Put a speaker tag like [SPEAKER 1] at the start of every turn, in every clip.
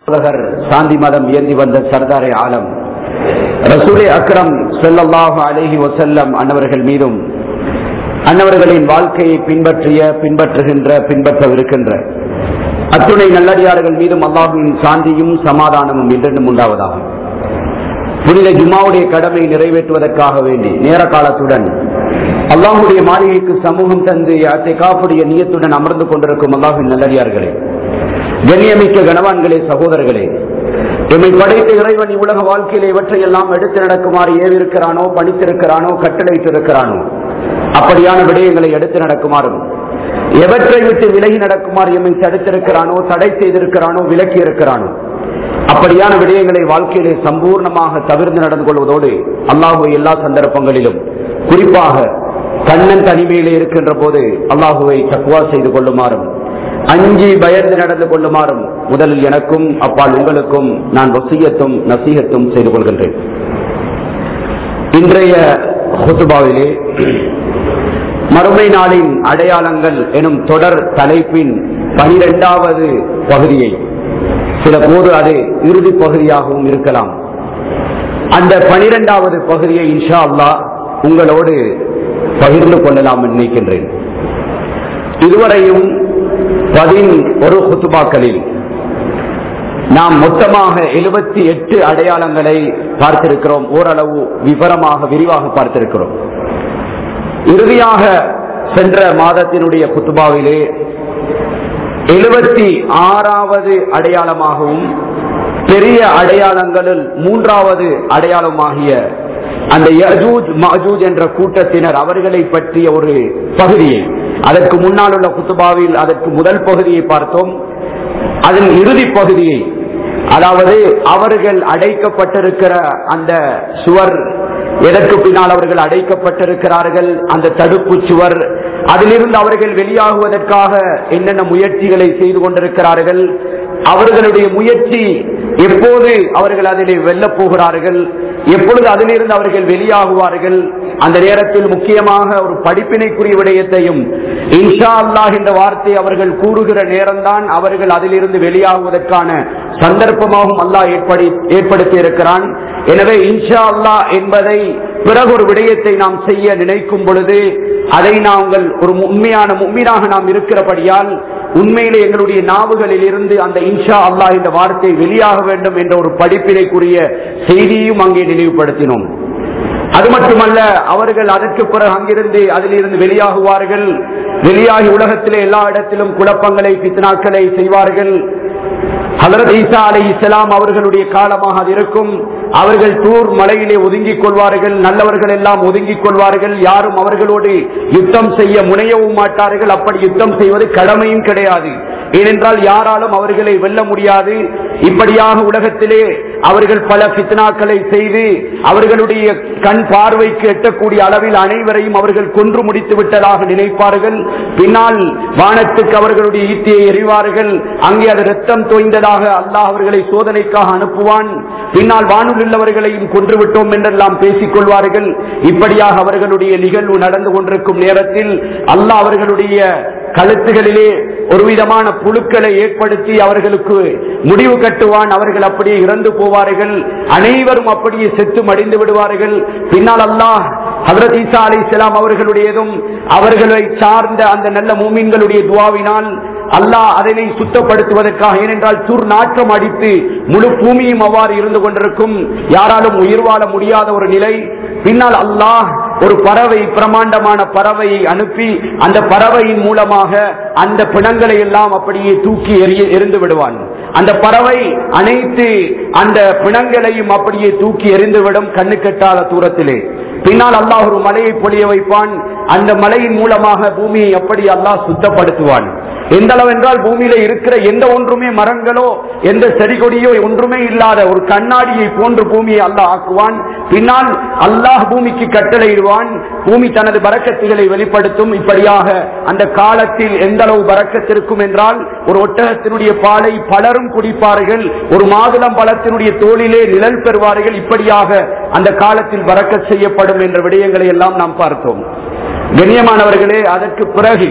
[SPEAKER 1] உலகர் சாந்தி மதம் ஏந்தி வந்த சர்தாரே ஆலம் ரசூலே அக்ரம் ஸல்லல்லாஹு அலைஹி வஸல்லம் அன்னவர்கள் மீதும் அன்னவர்களின் வாழ்க்கையை பின்பற்றிய பின்பற்றுகின்ற பின்பற்றவிருக்கின்ற அத்துணை நல்லடியார்கள் மீதும் அல்லாஹுவின் சாந்தியும் சமாதானமும் என்றென்றும் உண்டாவதாகும் புனித ஜுமாவுடைய கடமையை நிறைவேற்றுவதற்காக வேண்டி நேர காலத்துடன் அல்லாஹுடைய மாளிகைக்கு சமூகம் தந்து அத்தை காப்புடைய நியத்துடன் அமர்ந்து கொண்டிருக்கும் அல்லாஹின் நல்லடியார்களே கண்ணியமிக்க கணவான்களே சகோதரர்களே எம்மை படைத்த இறைவன் உலக வாழ்க்கையிலே இவற்றையெல்லாம் எடுத்து நடக்குமாறு ஏவிருக்கிறானோ பணித்திருக்கிறானோ கட்டளையிட்டிருக்கிறானோ அப்படியான விடயங்களை எடுத்து நடக்குமாறும் எவற்றை விட்டு விலகி நடக்குமாறு எம்மை தடுத்திருக்கிறானோ தடை செய்திருக்கிறானோ விலக்கி இருக்கிறானோ அப்படியான விடயங்களை வாழ்க்கையிலே சம்பூர்ணமாக தவிர்த்து நடந்து கொள்வதோடு அல்லாஹுவை எல்லா சந்தர்ப்பங்களிலும் குறிப்பாக கண்ணன் தனிமையிலே இருக்கின்ற போது அல்லாஹுவை தக்குவா செய்து கொள்ளுமாறும் அஞ்சி பயந்து நடந்து கொள்ளுமாறும் முதலில் எனக்கும் அப்பால் உங்களுக்கும் நான் வசியத்தும் நசீகத்தும் செய்து கொள்கின்றேன் இன்றைய ஹுத்துபாவிலே மறுமை நாளின் அடையாளங்கள் எனும் தொடர் தலைப்பின் பனிரெண்டாவது பகுதியை சில போது அது இறுதி பகுதியாகவும் இருக்கலாம் அந்த பனிரெண்டாவது பகுதியை இன்ஷா அல்லா உங்களோடு பகிர்ந்து கொள்ளலாம் நினைக்கின்றேன் இதுவரையும் பதின் ஒரு குத்துபாக்களில் நாம் மொத்தமாக எழுபத்தி எட்டு அடையாளங்களை பார்த்திருக்கிறோம் ஓரளவு விவரமாக விரிவாக பார்த்திருக்கிறோம் இறுதியாக சென்ற மாதத்தினுடைய குத்துபாவிலே எழுபத்தி ஆறாவது அடையாளமாகவும் பெரிய அடையாளங்களில் மூன்றாவது அடையாளமாகிய அந்த யஜூஜ் மஜூஜ் என்ற கூட்டத்தினர் அவர்களை பற்றிய ஒரு பகுதியை அதற்கு முன்னால் உள்ள குத்துபாவில் அதற்கு முதல் பகுதியை பார்த்தோம் அதன் இறுதி பகுதியை அதாவது அவர்கள் அடைக்கப்பட்டிருக்கிற அந்த சுவர் எதற்கு பின்னால் அவர்கள் அடைக்கப்பட்டிருக்கிறார்கள் அந்த தடுப்பு சுவர் அதிலிருந்து அவர்கள் வெளியாகுவதற்காக என்னென்ன முயற்சிகளை செய்து கொண்டிருக்கிறார்கள் அவர்களுடைய முயற்சி எப்போது அவர்கள் அதிலே வெல்லப் போகிறார்கள் எப்பொழுது அதிலிருந்து அவர்கள் வெளியாகுவார்கள் அந்த நேரத்தில் முக்கியமாக ஒரு படிப்பினைக்குரிய விடயத்தையும் இன்ஷா அல்லாஹ் என்ற வார்த்தை அவர்கள் கூறுகிற நேரம்தான் அவர்கள் அதிலிருந்து வெளியாகுவதற்கான சந்தர்ப்பமாகவும் அல்லாஹ் ஏற்படி ஏற்படுத்தி இருக்கிறான் எனவே இன்ஷா அல்லாஹ் என்பதை பிறகு ஒரு விடயத்தை நாம் செய்ய நினைக்கும் பொழுது அதை நாங்கள் ஒரு உண்மையான உண்மையாக நாம் இருக்கிறபடியால் உண்மையிலே எங்களுடைய நாவுகளில் இருந்து அந்த இன்ஷா அல்லாஹ் இந்த வார்த்தை வெளியாக வேண்டும் என்ற ஒரு படிப்பினைக்குரிய செய்தியும் அங்கே நினைவுபடுத்தினோம் அது மட்டுமல்ல அவர்கள் அதற்கு பிறகு அங்கிருந்து அதிலிருந்து வெளியாகுவார்கள் வெளியாகி உலகத்திலே எல்லா இடத்திலும் குழப்பங்களை பித்னாக்களை செய்வார்கள் ஹலரத் ஈசா அலை இஸ்லாம் அவர்களுடைய காலமாக அது இருக்கும் அவர்கள் தூர் மலையிலே ஒதுங்கிக் கொள்வார்கள் நல்லவர்கள் எல்லாம் ஒதுங்கிக் கொள்வார்கள் யாரும் அவர்களோடு யுத்தம் செய்ய முனையவும் மாட்டார்கள் அப்படி யுத்தம் செய்வது கடமையும் கிடையாது ஏனென்றால் யாராலும் அவர்களை வெல்ல முடியாது இப்படியாக உலகத்திலே அவர்கள் பல பித்னாக்களை செய்து அவர்களுடைய கண் பார்வைக்கு எட்டக்கூடிய அளவில் அனைவரையும் அவர்கள் கொன்று முடித்து விட்டதாக நினைப்பார்கள் பின்னால் வானத்துக்கு அவர்களுடைய ஈட்டியை எறிவார்கள் அங்கே அது ரத்தம் தோய்ந்ததாக அல்லாஹ் அவர்களை சோதனைக்காக அனுப்புவான் பின்னால் வானுள் உள்ளவர்களையும் கொன்று விட்டோம் என்றெல்லாம் பேசிக் கொள்வார்கள் இப்படியாக அவர்களுடைய நிகழ்வு நடந்து கொண்டிருக்கும் நேரத்தில் அல்லாஹ் அவர்களுடைய கழுத்துகளிலே ஒரு விதமான புழுக்களை ஏற்படுத்தி அவர்களுக்கு முடிவு கட்டுவான் அவர்கள் அப்படியே இறந்து போவார்கள் அனைவரும் அப்படியே செத்து மடிந்து விடுவார்கள் பின்னால் அல்லாஹ் ஹசரத் ஈசா அலி இஸ்லாம் அவர்களுடையதும் அவர்களை சார்ந்த அந்த நல்ல மூமின்களுடைய துவாவினால் அல்லாஹ் அதனை சுத்தப்படுத்துவதற்காக ஏனென்றால் துர் நாற்றம் அடித்து முழு பூமியும் அவ்வாறு இருந்து கொண்டிருக்கும் யாராலும் உயிர் வாழ முடியாத ஒரு நிலை பின்னால் அல்லாஹ் ஒரு பறவை பிரமாண்டமான பறவையை அனுப்பி அந்த பறவையின் மூலமாக அந்த பிணங்களை எல்லாம் அப்படியே தூக்கி எறிய எரிந்து விடுவான் அந்த பறவை அனைத்து அந்த பிணங்களையும் அப்படியே தூக்கி எறிந்துவிடும் கண்ணு கெட்டாத தூரத்திலே பின்னால் அல்லாஹ் ஒரு மலையை பொழிய வைப்பான் அந்த மலையின் மூலமாக பூமியை எப்படி அல்லாஹ் சுத்தப்படுத்துவான் எந்த அளவு என்றால் பூமியில இருக்கிற எந்த ஒன்றுமே மரங்களோ எந்த செடி கொடியோ ஒன்றுமே இல்லாத ஒரு கண்ணாடியை போன்று பூமியை அல்லாஹ் ஆக்குவான் பின்னால் அல்லாஹ் பூமிக்கு கட்டளையிடுவான் பூமி தனது பறக்கத்துகளை வெளிப்படுத்தும் இப்படியாக அந்த காலத்தில் எந்த அளவு பறக்கத்திருக்கும் என்றால் ஒரு ஒட்டகத்தினுடைய பாலை பலரும் குடிப்பார்கள் ஒரு மாதுளம் பழத்தினுடைய தோளிலே நிழல் பெறுவார்கள் இப்படியாக அந்த காலத்தில் பறக்க செய்யப்படும் என்ற விடயங்களை எல்லாம் நாம் பார்த்தோம் கண்ணியமானவர்களே அதற்கு பிறகு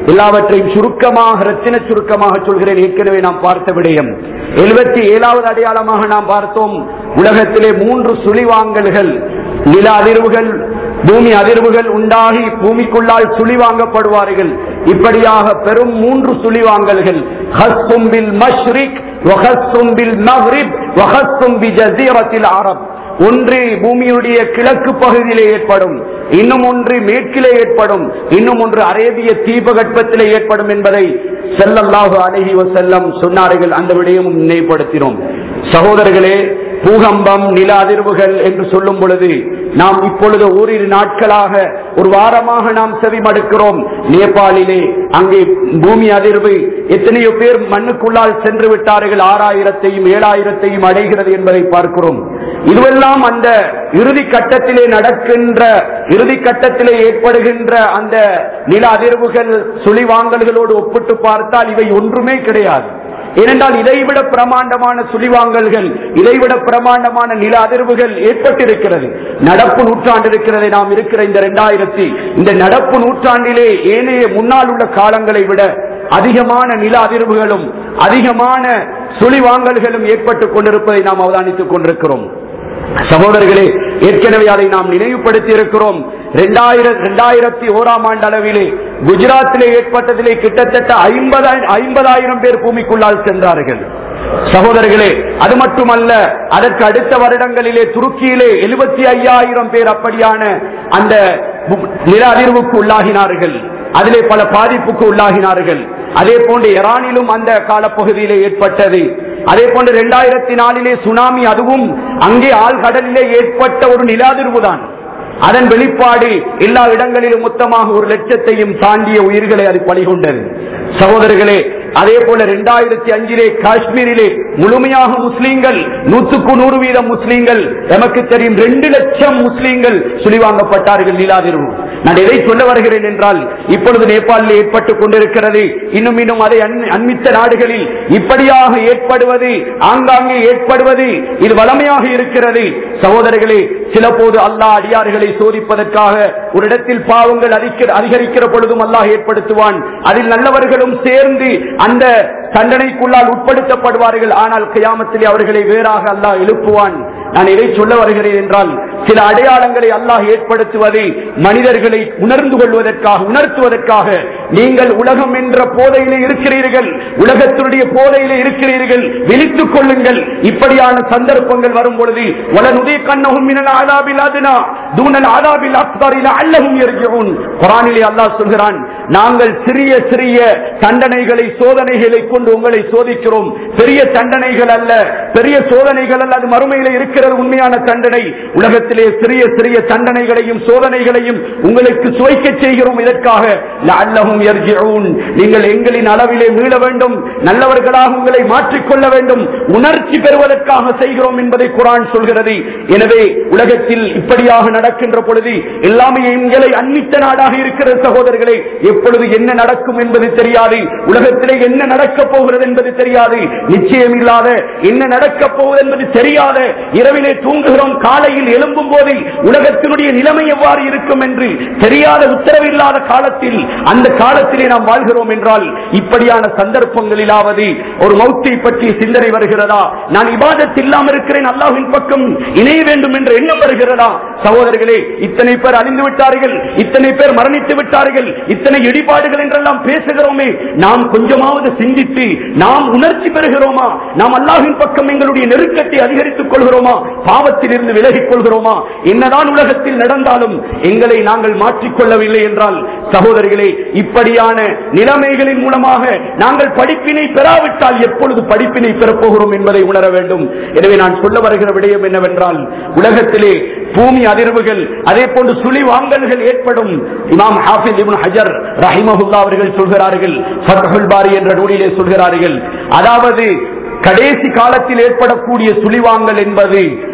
[SPEAKER 1] எல்லாவற்றையும் சுருக்கமாக ரத்தின சுருக்கமாக சொல்கிறேன் ஏற்கனவே நாம் பார்த்த விடயம் எழுபத்தி ஏழாவது அடையாளமாக நாம் பார்த்தோம் உலகத்திலே மூன்று சுழிவாங்கல்கள் நில அதிர்வுகள் பூமி அதிர்வுகள் உண்டாகி பூமிக்குள்ளால் சுழி வாங்கப்படுவார்கள் இப்படியாக பெரும் மூன்று சுழிவாங்கல்கள் ஹஸ்ஸும் பில் மஷ்ரிக் வஹஸ்ஸும் பில் மக்ரிப் வஹஸ்ஸும் பி ஜஸீரத்தில் அரப் ஒன்று பூமியுடைய கிழக்கு பகுதியிலே ஏற்படும் இன்னும் ஒன்று மேற்கிலே ஏற்படும் இன்னும் ஒன்று அரேபிய தீபகற்பத்திலே ஏற்படும் என்பதை செல்லல்லாஹு அழகி செல்லம் சொன்னார்கள் அந்த விடயமும் நினைவுபடுத்தினோம் சகோதரர்களே பூகம்பம் நில அதிர்வுகள் என்று சொல்லும் பொழுது நாம் இப்பொழுது ஓரிரு நாட்களாக ஒரு வாரமாக நாம் செவி மடுக்கிறோம் நேபாளிலே அங்கே பூமி அதிர்வு எத்தனையோ பேர் மண்ணுக்குள்ளால் சென்று விட்டார்கள் ஆறாயிரத்தையும் ஏழாயிரத்தையும் அடைகிறது என்பதை பார்க்கிறோம் இதுவெல்லாம் அந்த இறுதி கட்டத்திலே நடக்கின்ற இறுதி கட்டத்திலே ஏற்படுகின்ற அந்த நில அதிர்வுகள் சுழிவாங்கல்களோடு ஒப்பிட்டு பார்த்தால் இவை ஒன்றுமே கிடையாது ஏனென்றால் இதைவிட பிரமாண்டமான சுழிவாங்கல்கள் இதைவிட பிரமாண்டமான நில அதிர்வுகள் ஏற்பட்டிருக்கிறது நடப்பு நூற்றாண்டு இருக்கிறதை நாம் இருக்கிற இந்த இரண்டாயிரத்தி இந்த நடப்பு நூற்றாண்டிலே ஏனைய முன்னால் உள்ள காலங்களை விட அதிகமான நில அதிர்வுகளும் அதிகமான சுழிவாங்கல்களும் ஏற்பட்டுக் கொண்டிருப்பதை நாம் அவதானித்துக் கொண்டிருக்கிறோம் சகோதரர்களே ஏற்கனவே அதை நாம் நினைவுபடுத்தி இருக்கிறோம் இரண்டாயிரத்தி ஓராம் ஆண்டு அளவிலே குஜராத்திலே ஏற்பட்டதிலே கிட்டத்தட்ட ஐம்பதாயிரம் பேர் பூமிக்குள்ளால் சென்றார்கள் சகோதரர்களே அது மட்டுமல்ல அதற்கு அடுத்த வருடங்களிலே துருக்கியிலே எழுபத்தி ஐயாயிரம் பேர் அப்படியான அந்த நில அதிர்வுக்கு உள்ளாகினார்கள் அதிலே பல பாதிப்புக்கு உள்ளாகினார்கள் அதே போன்று ஈரானிலும் அந்த காலப்பகுதியிலே ஏற்பட்டது அதே போன்று இரண்டாயிரத்தி நாலிலே சுனாமி அதுவும் அங்கே ஆழ்கடலிலே ஏற்பட்ட ஒரு நிலாதிர்வு தான் அதன் வெளிப்பாடு எல்லா இடங்களிலும் மொத்தமாக ஒரு லட்சத்தையும் தாண்டிய உயிர்களை அது பலிகொண்டது சகோதரர்களே அதே போல இரண்டாயிரத்தி அஞ்சிலே காஷ்மீரிலே முழுமையாக முஸ்லீம்கள் நூற்றுக்கு நூறு வீதம் முஸ்லீம்கள் எமக்கு தெரியும் ரெண்டு லட்சம் முஸ்லீம்கள் சுழிவாங்கப்பட்டார்கள் நிலாதிர்வு நான் எதை சொல்ல வருகிறேன் என்றால் இப்பொழுது நேபாளில் ஏற்பட்டுக் கொண்டிருக்கிறது இன்னும் இன்னும் அதை அண்மித்த நாடுகளில் இப்படியாக ஏற்படுவது ஆங்காங்கே ஏற்படுவது இது வளமையாக இருக்கிறது சகோதரர்களே சில போது அல்லாஹ் அடியார்களை சோதிப்பதற்காக ஒரு இடத்தில் பாவங்கள் அதிகரிக்கிற பொழுதும் அல்லாஹ் ஏற்படுத்துவான் அதில் நல்லவர்களும் சேர்ந்து அந்த தண்டனைக்குள்ளால் உட்படுத்தப்படுவார்கள் ஆனால் கியாமத்திலே அவர்களை வேறாக அல்லாஹ் எழுப்புவான் நான் எதை சொல்ல வருகிறேன் என்றால் சில அடையாளங்களை அல்லாஹ் ஏற்படுத்துவது மனிதர்களை உணர்ந்து கொள்வதற்காக உணர்த்துவதற்காக நீங்கள் உலகம் என்ற போதையிலே இருக்கிறீர்கள் உலகத்தினுடைய போதையிலே இருக்கிறீர்கள் விழித்துக் கொள்ளுங்கள் இப்படியான சந்தர்ப்பங்கள் வரும் பொழுது வலனுதே கண்ணகும் ஆதாபில் அதுனா தூணல் ஆதாபில் அக்பரில் அல்லவும் எரிஜவும் குரானிலே அல்லாஹ் சொல்கிறான் நாங்கள் சிறிய சிறிய தண்டனைகளை சோதனைகளை கொண்டு உங்களை சோதிக்கிறோம் பெரிய தண்டனைகள் அல்ல பெரிய சோதனைகள் அல்ல அது மறுமையில இருக்கிறது உண்மையான தண்டனை உலகத்திலே சிறிய சிறிய தண்டனைகளையும் சோதனைகளையும் உங்களுக்கு சுவைக்க செய்கிறோம் இதற்காக லஅல்லஹும் யர்ஜிஊன் நீங்கள் எங்களின் அளவிலே மீள வேண்டும் நல்லவர்களாக உங்களை மாற்றிக்கொள்ள வேண்டும் உணர்ச்சி பெறுவதற்காக செய்கிறோம் என்பதை குரான் சொல்கிறது எனவே உலகத்தில் இப்படியாக நடக்கின்ற பொழுது எல்லாமே எங்களை அன்னித்த நாடாக இருக்கிற சகோதரர்களே எப்பொழுது என்ன நடக்கும் என்பது தெரியாது உலகத்திலே என்ன நடக்கப் போகிறது என்பது தெரியாது நிச்சயம் இல்லாத என்ன நடக்கப் போவது என்பது தெரியாத இரவிலே தூங்குகிறோம் காலையில் எழும்பும் போது உலகத்தினுடைய நிலைமை எவ்வாறு இருக்கும் என்று தெரியாத உத்தரவில்லாத காலத்தில் அந்த காலத்திலே நாம் வாழ்கிறோம் என்றால் இப்படியான சந்தர்ப்பங்களிலாவது ஒரு மௌத்தை பற்றி சிந்தனை வருகிறதா நான் இபாதத் இல்லாமல் இருக்கிறேன் அல்லாஹின் பக்கம் இணைய வேண்டும் என்ற எண்ணம் வருகிறதா சகோதரர்களே இத்தனை பேர் அழிந்து விட்டார்கள் இத்தனை பேர் மரணித்து விட்டார்கள் இத்தனை இடிபாடுகள் என்றெல்லாம் பேசுகிறோமே நாம் கொஞ்சமாவது சிந்தித்து நாம் உணர்ச்சி பெறுகிறோமா நாம் அல்லாஹின் பக்கம் எங்களுடைய நெருக்கத்தை அதிகரித்துக் கொள்கிறோமா பாவத்தில் இருந்து விலகிக் கொள்கிறோமா என்னதான் உலகத்தில் நடந்தாலும் எங்களை நாங்கள் மாற்றிக்கொள்ளவில்லை என்றால் சகோதரிகளே இப்படியான நிலைமைகளின் மூலமாக நாங்கள் படிப்பினை பெறாவிட்டால் எப்பொழுது படிப்பினை பெறப்போகிறோம் என்பதை உணர வேண்டும் எனவே நான் சொல்ல வருகிற விடயம் என்னவென்றால் உலகத்திலே பூமி அதிர்வுகள் அதே போன்று சுழி வாங்கல்கள் ஏற்படும் இமாம் ஹாஃபிஸ் இப்னு ஹஜர் ரஹிமஹுல்லா அவர்கள் சொல்கிறார்கள் ஃபத்ஹுல் பாரி என்ற நூலிலே சொல்கிறார்கள் அதாவது கடைசி காலத்தில் ஏற்படக்கூடிய சுழிவாங்கல் என்பது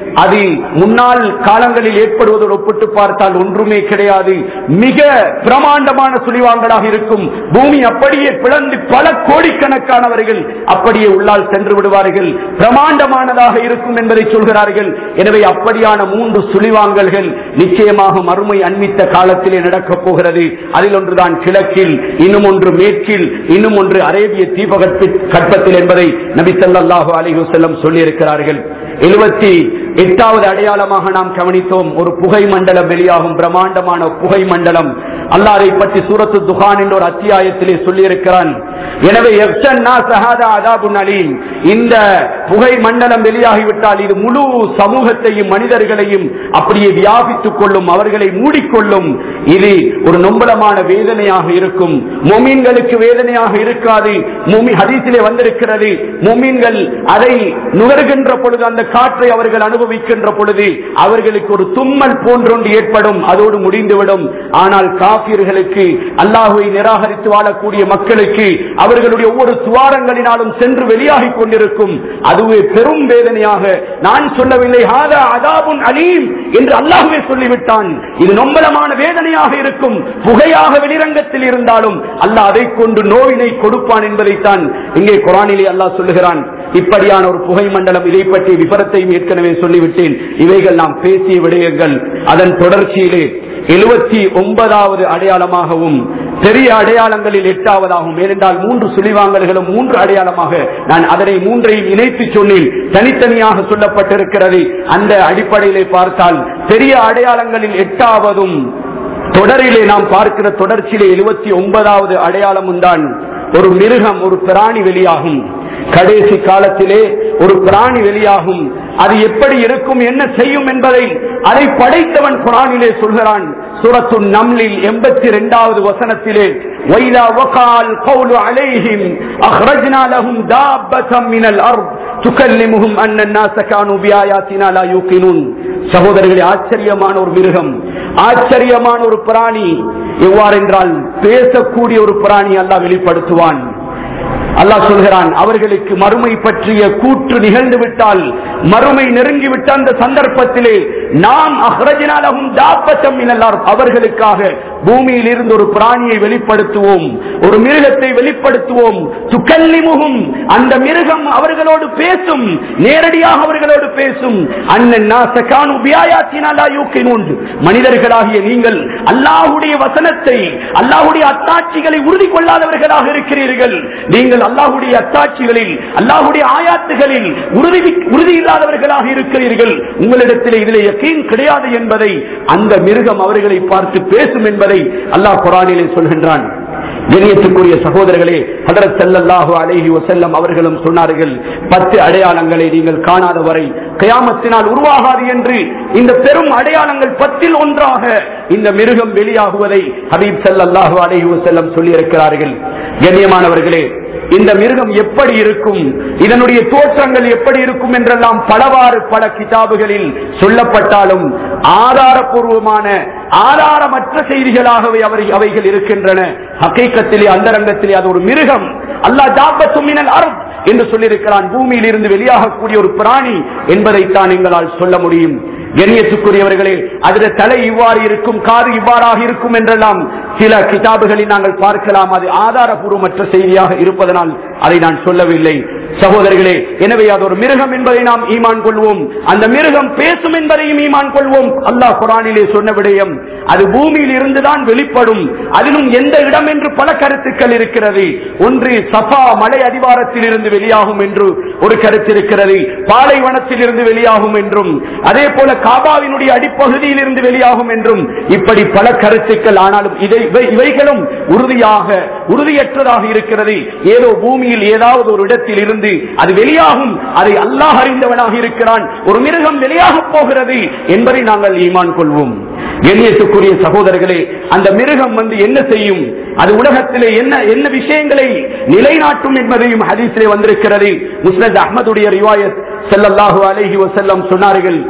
[SPEAKER 1] அது முன்னாள் காலங்களில் ஏற்படுவதோடு ஒப்பிட்டு பார்த்தால் ஒன்றுமே கிடையாது மிக பிரமாண்டமான சுழிவாங்களாக இருக்கும் பூமி அப்படியே பிளந்து பல கோடிக்கணக்கானவர்கள் அப்படியே உள்ளால் சென்று விடுவார்கள் பிரமாண்டமானதாக இருக்கும் என்பதை சொல்கிறார்கள் எனவே அப்படியான மூன்று சுழிவாங்கல்கள் நிச்சயமாக மறுமை அண்மித்த காலத்திலே நடக்கப் போகிறது அதில் ஒன்றுதான் கிழக்கில் இன்னும் ஒன்று மேற்கில் இன்னும் ஒன்று அரேபிய தீபகற்ப கற்பத்தில் என்பதை நபி ஸல்லல்லாஹு அலைஹி வஸல்லம் சொல்லியிருக்கிறார்கள் எழுபத்தி எட்டாவது அடையாளமாக நாம் கவனித்தோம் ஒரு புகை மண்டலம் வெளியாகும் பிரம்மாண்டமான புகை மண்டலம் அல்லாஹ் அதை பற்றி சூரத்து துகான் என்ற ஒரு அத்தியாயத்திலே சொல்லியிருக்கிறான் எனவே எஃப்சன்னா சஹாதா அதாபுன் அலீம் இந்த புகை மண்டலம் வெளியாகிவிட்டால் இது முழு சமூகத்தையும் மனிதர்களையும் அப்படியே வியாபித்துக் கொள்ளும் அவர்களை மூடிக்கொள்ளும் இது ஒரு நொம்பலமான வேதனையாக இருக்கும் மொமீன்களுக்கு வேதனையாக இருக்காது மொமி ஹதீஸிலே வந்திருக்கிறது மொமீன்கள் அதை நுகர்கின்ற பொழுது அந்த காற்றை அவர்கள் அனுபவிக்கின்ற பொழுது அவர்களுக்கு ஒரு தும்மல் போன்றொன்று ஏற்படும் அதோடு முடிந்துவிடும் ஆனால் காபிர்களுக்கு அல்லாஹுவை நிராகரித்து வாழக்கூடிய மக்களுக்கு அவர்களுடைய ஒவ்வொரு துவாரங்களினாலும் சென்று வெளியாகிக் கொண்டிருக்கும் அதுவே பெரும் வேதனையாக நான் சொல்லவில்லை ஹாதா அதாபுன் அலீம் என்று அல்லாஹுவே சொல்லிவிட்டான் இது நொம்பலமான வேதனையாக இருக்கும் புகையாக வெளிரங்கத்தில் இருந்தாலும் அல்லாஹ் அதை கொண்டு நோயினை கொடுப்பான் என்பதைத்தான் இங்கே குரானிலே அல்லாஹ் சொல்லுகிறான் இப்படியான ஒரு புகை மண்டலம் இதை பற்றி விபரத்தையும் ஏற்கனவே சொல்லிவிட்டேன் இவைகள் நாம் பேசிய விடயங்கள் அதன் தொடர்ச்சியிலே எழுபத்தி ஒன்பதாவது அடையாளமாகவும் பெரிய அடையாளங்களில் எட்டாவதாகவும் ஏனென்றால் மூன்று சுழிவாங்கல்களும் மூன்று அடையாளமாக நான் அதனை மூன்றையும் இணைத்து சொன்னேன் தனித்தனியாக சொல்லப்பட்டிருக்கிறது அந்த அடிப்படையிலே பார்த்தால் பெரிய அடையாளங்களில் எட்டாவதும் தொடரிலே நாம் பார்க்கிற தொடர்ச்சியிலே எழுபத்தி ஒன்பதாவது அடையாளமும் தான் ஒரு மிருகம் ஒரு பிராணி வெளியாகும் கடைசி காலத்திலே ஒரு பிராணி வெளியாகும் அது எப்படி இருக்கும் என்ன செய்யும் என்பதை அதை படைத்தவன் குரானிலே சொல்கிறான் சூரத்து நம்லில் எண்பத்தி இரண்டாவது வசனத்திலே وَإِذَا وَقَعَ الْقَوْلُ عَلَيْهِمْ أَخْرَجْنَا لَهُمْ دَابَّةً مِنَ الْأَرْضِ تُكَلِّمُهُمْ أَنَّ النَّاسَ كَانُوا بِآيَاتِنَا لَا يُوقِنُونَ சகோதரர்களே ஆச்சரியமான ஒரு மிருகம் ஆச்சரியமான ஒரு பிராணி எவ்வாறு என்றால் பேசக்கூடிய ஒரு பிராணி அல்லாஹ் வெளிப்படுத்துவான் அல்லாஹ் சொல்கிறான் அவர்களுக்கு மறுமை பற்றிய கூற்று நிகழ்ந்து விட்டால் மறுமை நெருங்கிவிட்ட அந்த சந்தர்ப்பத்திலே நாம் அஹ்ரஜினாலகும் தாப்பத்தம் மினல்லார் அவர்களுக்காக பூமியில் இருந்து ஒரு பிராணியை வெளிப்படுத்துவோம் ஒரு மிருகத்தை வெளிப்படுத்துவோம் துக்கல்லிமுகும் அந்த மிருகம் அவர்களோடு பேசும் நேரடியாக அவர்களோடு பேசும் அண்ணன் நாசகானு பியாயாத்தினாலா யூக்கினூண்டு மனிதர்களாகிய நீங்கள் அல்லாஹுடைய வசனத்தை அல்லாஹுடைய அத்தாட்சிகளை உறுதி கொள்ளாதவர்களாக இருக்கிறீர்கள் நீங்கள் அல்லாஹுடைய அத்தாட்சிகளில் அல்லாஹுடைய ஆயாத்துகளில் உறுதி உறுதி இல்லாதவர்களாக இருக்கிறீர்கள் உங்களிடத்தில் இதில் யக்கீன் கிடையாது என்பதை அந்த மிருகம் அவர்களை பார்த்து பேசும் என்பதை அல்லாஹ் குரானிலே சொல்கின்றான் கண்ணியத்துக்குரிய சகோதரர்களே ஹதரத் ஸல்லல்லாஹு அலைஹி வஸல்லம் அவர்களும் சொன்னார்கள் பத்து அடையாளங்களை நீங்கள் காணாத வரை கயாமத்தினால் உருவாகாது என்று இந்த பெரும் அடையாளங்கள் பத்தில் ஒன்றாக இந்த மிருகம் வெளியாகுவதை ஹபீப் ஸல்லல்லாஹு அலைஹி வஸல்லம் சொல்லி இருக்கிறார்கள் கண்ணியமானவர்களே இந்த மிருகம் எப்படி இருக்கும் இதனுடைய தோற்றங்கள் எப்படி இருக்கும் என்றெல்லாம் பலவாறு பல கிதாபுகளில் சொல்லப்பட்டாலும் ஆதாரபூர்வமான ஆதாரமற்ற செய்திகளாகவே அவை அவைகள் இருக்கின்றன ஹக்கீக்கத்திலே அந்தரங்கத்திலே அது ஒரு மிருகம் அல்லாஹ் ஜாபத்து மினல் அருப் என்று சொல்லியிருக்கிறான் பூமியில் இருந்து வெளியாகக்கூடிய ஒரு பிராணி என்பதைத்தான் எங்களால் சொல்ல முடியும் கண்ணியத்துக்குரியவர்களே அதில் தலை இவ்வாறு இருக்கும் காது இவ்வாறாக இருக்கும் என்றெல்லாம் சில கிதாபுகளில் நாங்கள் பார்க்கலாம் அது ஆதாரபூர்வமற்ற செய்தியாக இருப்பதனால் அதை நான் சொல்லவில்லை சகோதரர்களே எனவே அது ஒரு மிருகம் என்பதை நாம் ஈமான் கொள்வோம் அந்த மிருகம் பேசும் என்பதையும் ஈமான் கொள்வோம் அல்லாஹ் குரானிலே சொன்ன விடயம் அது பூமியில் இருந்துதான் வெளிப்படும் அதிலும் எந்த இடம் என்று பல கருத்துக்கள் இருக்கிறது ஒன்று சஃபா மலை அடிவாரத்தில் இருந்து வெளியாகும் என்று ஒரு கருத்து இருக்கிறது பாலைவனத்தில் இருந்து வெளியாகும் என்றும் அதே போல காபாவினுடைய அடிப்பகுதியில் இருந்து வெளியாகும் என்றும் இப்படி பல கருத்துக்கள் ஆனாலும் இதை இவை- இவைகளும் உறுதியாக உறுதியற்றதாக இருக்கிறது ஏதோ பூமியில் ஏதாவது ஒரு இடத்தில் இருந்து அது வெளியாகும் அதை அல்லாஹ் அறிந்தவனாக இருக்கிறான் ஒரு மிருகம் வெளியாக போகிறது என்பதை நாங்கள் ஈமான் கொள்வோம் எண்ணியத்துக்குரிய சகோதரர்களே அந்த மிருகம் வந்து என்ன செய்யும் அது உலகத்திலே என்ன என்ன விஷயங்களை நிலைநாட்டும் என்பதையும் ஹதீஸிலே வந்திருக்கிறது முஸ்னத் அஹ்மதுடைய ரிவாயத் ஸல்லல்லாஹு அலைஹி வஸல்லம் சொன்னார்கள்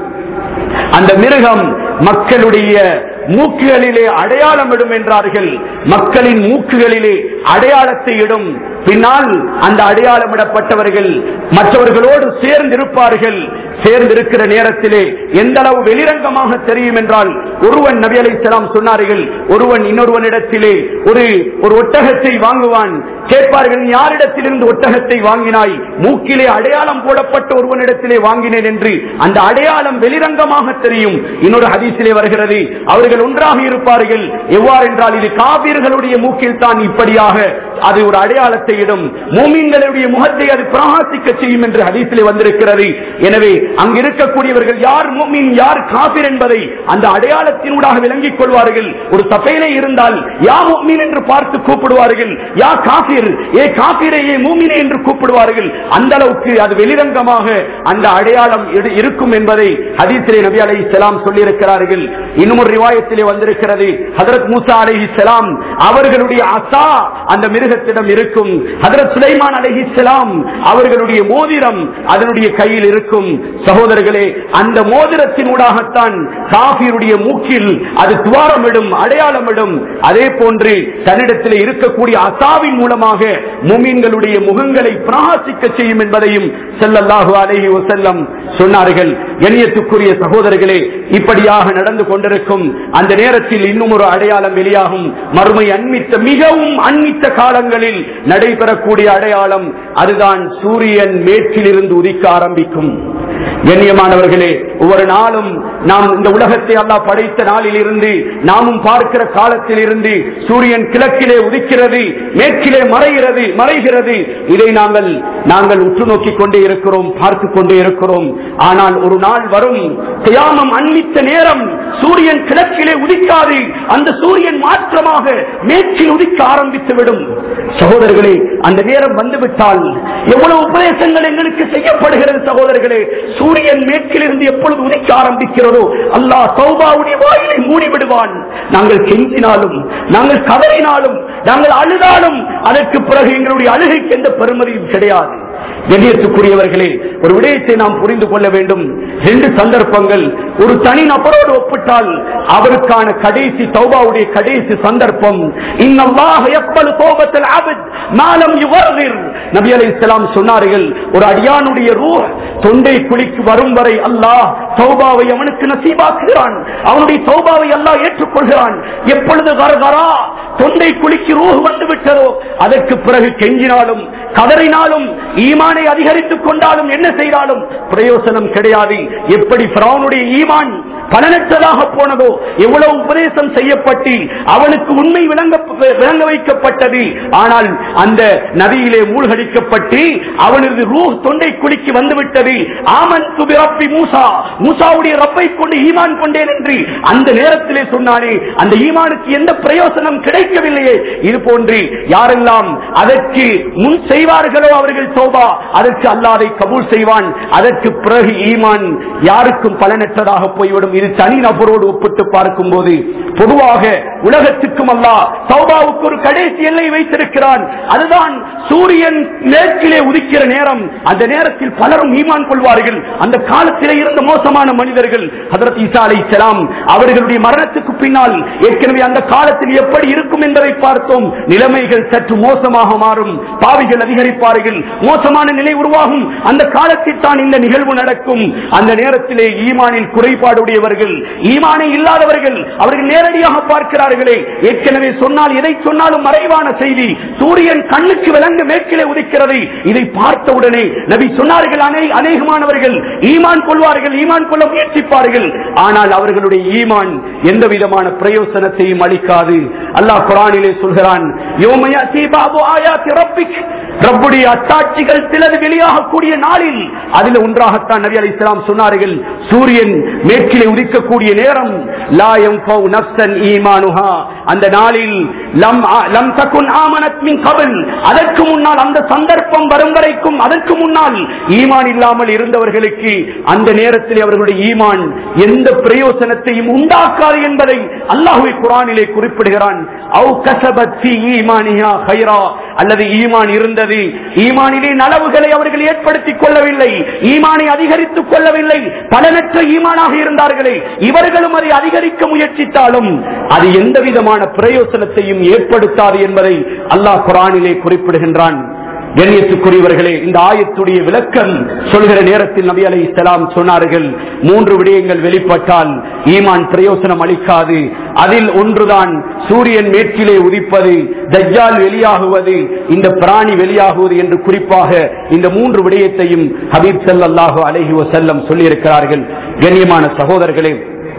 [SPEAKER 1] அந்த மிருகம் மக்களுடைய மூக்குகளிலே அடையாளம் இடும் என்றார்கள் மக்களின் மூக்குகளிலே அடையாளத்தை இடும் பின்னால் அந்த அடையாளமிடப்பட்டவர்கள் மற்றவர்களோடு சேர்ந்து இருப்பார்கள் சேர்ந்து இருக்கிற நேரத்திலே எந்த அளவு வெளிரங்கமாக தெரியும் என்றால் ஒருவன் நபி அலைஹிஸ்ஸலாம் சொன்னார்கள் ஒருவன் இன்னொருவனிடத்திலே ஒரு ஒரு ஒட்டகத்தை வாங்குவான் கேட்பார்கள் "நீ யாரிடத்திலிருந்து ஒட்டகத்தை வாங்கினாய் மூக்கிலே அடையாளம் போடப்பட்ட ஒருவனிடத்திலே வாங்கினேன் என்று அந்த அடையாளம் வெளிரங்கமாக தெரியும் இன்னொரு ஹதீஸிலே வருகிறது அவர்கள் ஒன்றாக இருப்பார்கள் எவ்வாறு என்றால் இது காபீர்களுடைய மூக்கில் தான் இப்படியாக அது ஒரு அடையாளத்தை இடும் மூமின்களுடைய முகத்தை அது பிரகாசிக்க செய்யும் என்று ஹதீஸிலே வந்திருக்கிறது எனவே அங்கு இருக்கக்கூடியவர்கள் யார் மூமின் யார் காபிர் என்பதை அந்த அடையாளத்தினூடாக விளங்கிக் கொள்வார்கள் ஒரு சபையிலே இருந்தால் யா மூமின் என்று பார்த்து கூப்பிடுவார்கள் யா காபிர் ஏ காபிரே ஏ மூமினே என்று கூப்பிடுவார்கள் அந்த அளவுக்கு அது வெளிரங்கமாக அந்த அடையாளம் இரு- இருக்கும் என்பதை ஹதீஸிலே நபி அலை செலாம் சொல்லியிருக்கிறார்கள் இன்னும் ஒரு ரிவாயத்திலே வந்திருக்கிறது ஹதரத் மூசா அலைஹி செலாம் அவர்களுடைய அசா அந்த மிருகத்திடம் இருக்கும் ஹதரத் சுலைமான் அலைஹி செலாம் அவர்களுடைய மோதிரம் அதனுடைய கையில் இருக்கும் சகோதரர்களே அந்த மோதிரத்தினூடாகத்தான் காபிருடைய மூக்கில் அது துவாரமிடும் அடையாளமிடும் அதே போன்று தன்னிடத்தில் இருக்கக்கூடிய அசாவின் மூலமாக முமீன்களுடைய முகங்களை பிரகாசிக்க செய்யும் என்பதையும் ஸல்லல்லாஹு அலைஹி வஸல்லம் சொன்னார்கள் எண்ணியத்துக்குரிய சகோதரர்களே இப்படியாக நடந்து கொண்டிருக்கும் அந்த நேரத்தில் இன்னும் ஒரு அடையாளம் வெளியாகும் மறுமை அண்மித்த மிகவும் அண்மித்த காலங்களில் நடைபெறக்கூடிய அடையாளம் அதுதான் சூரியன் மேற்கிலிருந்து உதிக்க ஆரம்பிக்கும் கண்ணியமானவர்களே ஒவ்வொரு நாளும் நாம் இந்த உலகத்தை அல்லாஹ் படைத்த நாளில் இருந்து நாமும் பார்க்கிற காலத்தில் இருந்து சூரியன் கிழக்கிலே உதிக்கிறது மேற்கிலே மறைகிறது மறைகிறது இதை நாங்கள் நாங்கள் உற்று நோக்கிக் கொண்டே இருக்கிறோம் பார்த்து கொண்டே இருக்கிறோம் ஆனால் ஒரு நாள் வரும் கியாமம் அன்னித்த நேரம் சூரியன் கிழக்கிலே உதிக்காது அந்த சூரியன் மாற்றமாக மேற்கில் உதிக்க ஆரம்பித்து விடும் சகோதரர்களே அந்த நேரம் வந்துவிட்டால் எவ்வளவு உபதேசங்கள் எங்களுக்கு செய்யப்படுகிறது சகோதரர்களே சூரியன் மேற்கிலிருந்து எப்பொழுது உதிக்க ஆரம்பிக்கிறதோ அல்லாஹ் சௌபாவுடைய வாயிலை மூடி விடுவான் நாங்கள் கெஞ்சினாலும் நாங்கள் கதறினாலும் நாங்கள் அழுதாலும் அதற்கு பிறகு எங்களுடைய அழுகைக்கு எந்த பெருமதியும் கிடையாது கண்ணியத்துக்குரியவர்களே ஒரு விடயத்தை நாம் புரிந்து கொள்ள வேண்டும் ரெண்டு சந்தர்ப்பங்கள் ஒரு தனி நபரோடு ஒப்பிட்டால் அவருக்கான கடைசி தௌபாவுடைய கடைசி சந்தர்ப்பம் இன்னல்லாஹ் யக்பலு தௌபத்தல் அப்த் மாலம் யுவர்ரிர் நபி அலைஹிஸ்ஸலாம் சொன்னார்கள் ஒரு அடியானுடைய ரூஹ் தொண்டை குழிக்கு வரும் வரை அல்லாஹ் தௌபாவை அவனுக்கு நசீபாக்குகிறான் அவனுடைய தௌபாவை அல்லாஹ் ஏற்றுக்கொள்கிறான் எப்பொழுது கரகரா தொண்டை குழிக்கு ரூஹ் வந்து விட்டதோ அதற்கு பிறகு கெஞ்சினாலும் கதறினாலும் ஈமானை அதிகரித்துக் கொண்டாலும் என்ன செய்தாலும் பிரயோசனம் கிடையாது எப்படி பிரானுடைய ஈமான் பலனற்றதாக போனதோ எவ்வளவு உபதேசம் செய்யப்பட்டு அவனுக்கு உண்மை விளங்க விளங்க வைக்கப்பட்டது ஆனால் அந்த நதியிலே மூழ்கடிக்கப்பட்டு அவனது ரூஹ் தொண்டை குளிக்கு வந்துவிட்டது ஆமன் சுபிரப்பி மூசா மூசாவுடைய ரப்பை கொண்டு ஈமான் கொண்டேன் என்று அந்த நேரத்திலே சொன்னானே அந்த ஈமானுக்கு எந்த பிரயோசனம் கிடைக்கவில்லையே இது போன்று யாரெல்லாம் அதற்கு முன் செய்வார்களோ அவர்கள் சோபா அதற்கு அல்லாதை கபூல் செய்வான் அதற்கு பிறகு ஈமான் யாருக்கும் பலனற்றதாக போய்விடும் இது தனி நபரோடு ஒப்பிட்டு பார்க்கும் போது பொதுவாக உலகத்துக்கும் அல்லா சௌபாவுக்கு ஒரு கடைசி எல்லை வைத்திருக்கிறான் அதுதான் சூரியன் மேற்கிலே உதிக்கிற நேரம் அந்த நேரத்தில் பலரும் ஈமான் கொள்வார்கள் அந்த காலத்திலே இருந்த மோசமான மனிதர்கள் ஹதரத் ஈசா அலை அவர்களுடைய மரணத்துக்கு பின்னால் ஏற்கனவே அந்த காலத்தில் எப்படி இருக்கும் என்பதை பார்த்தோம் நிலைமைகள் சற்று மோசமாக மாறும் பாவிகள் அதிகரிப்பார்கள் மோசமான நிலை உருவாகும் அந்த காலத்தில் தான் இந்த நிகழ்வு நடக்கும் அந்த நேரத்திலே ஈமானில் குறைபாடுடையவர்கள் ஈமானை இல்லாதவர்கள் அவர்கள் நேரடியாக பார்க்கிறார்களே ஏற்கனவே சொன்னால் எதை சொன்னாலும் மறைவான செய்தி சூரியன் கண்ணுக்கு விளங்க மேற்கிலே உதிக்கிறது இதை பார்த்தவுடனே நபி சொன்னார்கள் அனை அநேகமானவர்கள் ஈமான் கொள்வார்கள் ஈமான் கொள்ள முயற்சிப்பார்கள் ஆனால் அவர்களுடைய ஈமான் எந்த விதமான பிரயோசனத்தையும் அளிக்காது அல்லாஹ் குரானிலே சொல்கிறான் யோமயாத்தி பாபு ஆயாத்தி ரப்பிக் ரப்புடைய அத்தாட்சிகள் சிலது வெளியாகக்கூடிய நாளில் அதில் ஒன்றாகத்தான் நபி அலி இஸ்லாம் சொன்னார்கள் சூரியன் மேற்கிலே உதிக்கக்கூடிய நேரம் லாயம் நப்சன் ஈமானுஹா அந்த நாளில் லம் லம் தகுன் ஆமனத் மின் கபல் அதற்கு முன்னால் அந்த சந்தர்ப்பம் வரும் வரைக்கும் அதற்கு முன்னால் ஈமான் இல்லாமல் இருந்தவர்களுக்கு அந்த நேரத்தில் அவர்களுடைய ஈமான் எந்த பிரயோசனத்தையும் உண்டாக்காது என்பதை அல்லாஹுவை குரானிலே குறிப்பிடுகிறான் அவு கசபத் ஃபீ ஈமானிஹா கைரா அல்லது ஈமான் இருந்தது ஈமானிலே நலவுகளை அவர்கள் ஏற்படுத்திக் கொள்ளவில்லை ஈமானை அதிகரித்துக் கொள்ளவில்லை பலனற்ற ஈமானாக இருந்தார்களே இவர்களும் அதை அதிகரிக்க முயற்சித்தாலும் அது எந்த விதமான பிரயோசனத்தையும் ஏற்படுத்தாது என்பதை அல்லாஹ் குரானிலே குறிப்பிடுகின்றான் கண்ணியத்துக்குரியவர்களே இந்த ஆயத்துடைய விளக்கம் சொல்கிற நேரத்தில் நபி அலை இஸ்லாம் சொன்னார்கள் மூன்று விடயங்கள் வெளிப்பட்டால் ஈமான் பிரயோசனம் அளிக்காது அதில் ஒன்றுதான் சூரியன் மேற்கிலே உதிப்பது தஜ்ஜால் வெளியாகுவது இந்த பிராணி வெளியாகுவது என்று குறிப்பாக இந்த மூன்று விடயத்தையும் ஹபீப் ஸல்லல்லாஹு அலைஹி வஸல்லம் சொல்லியிருக்கிறார்கள் கண்ணியமான சகோதரர்களே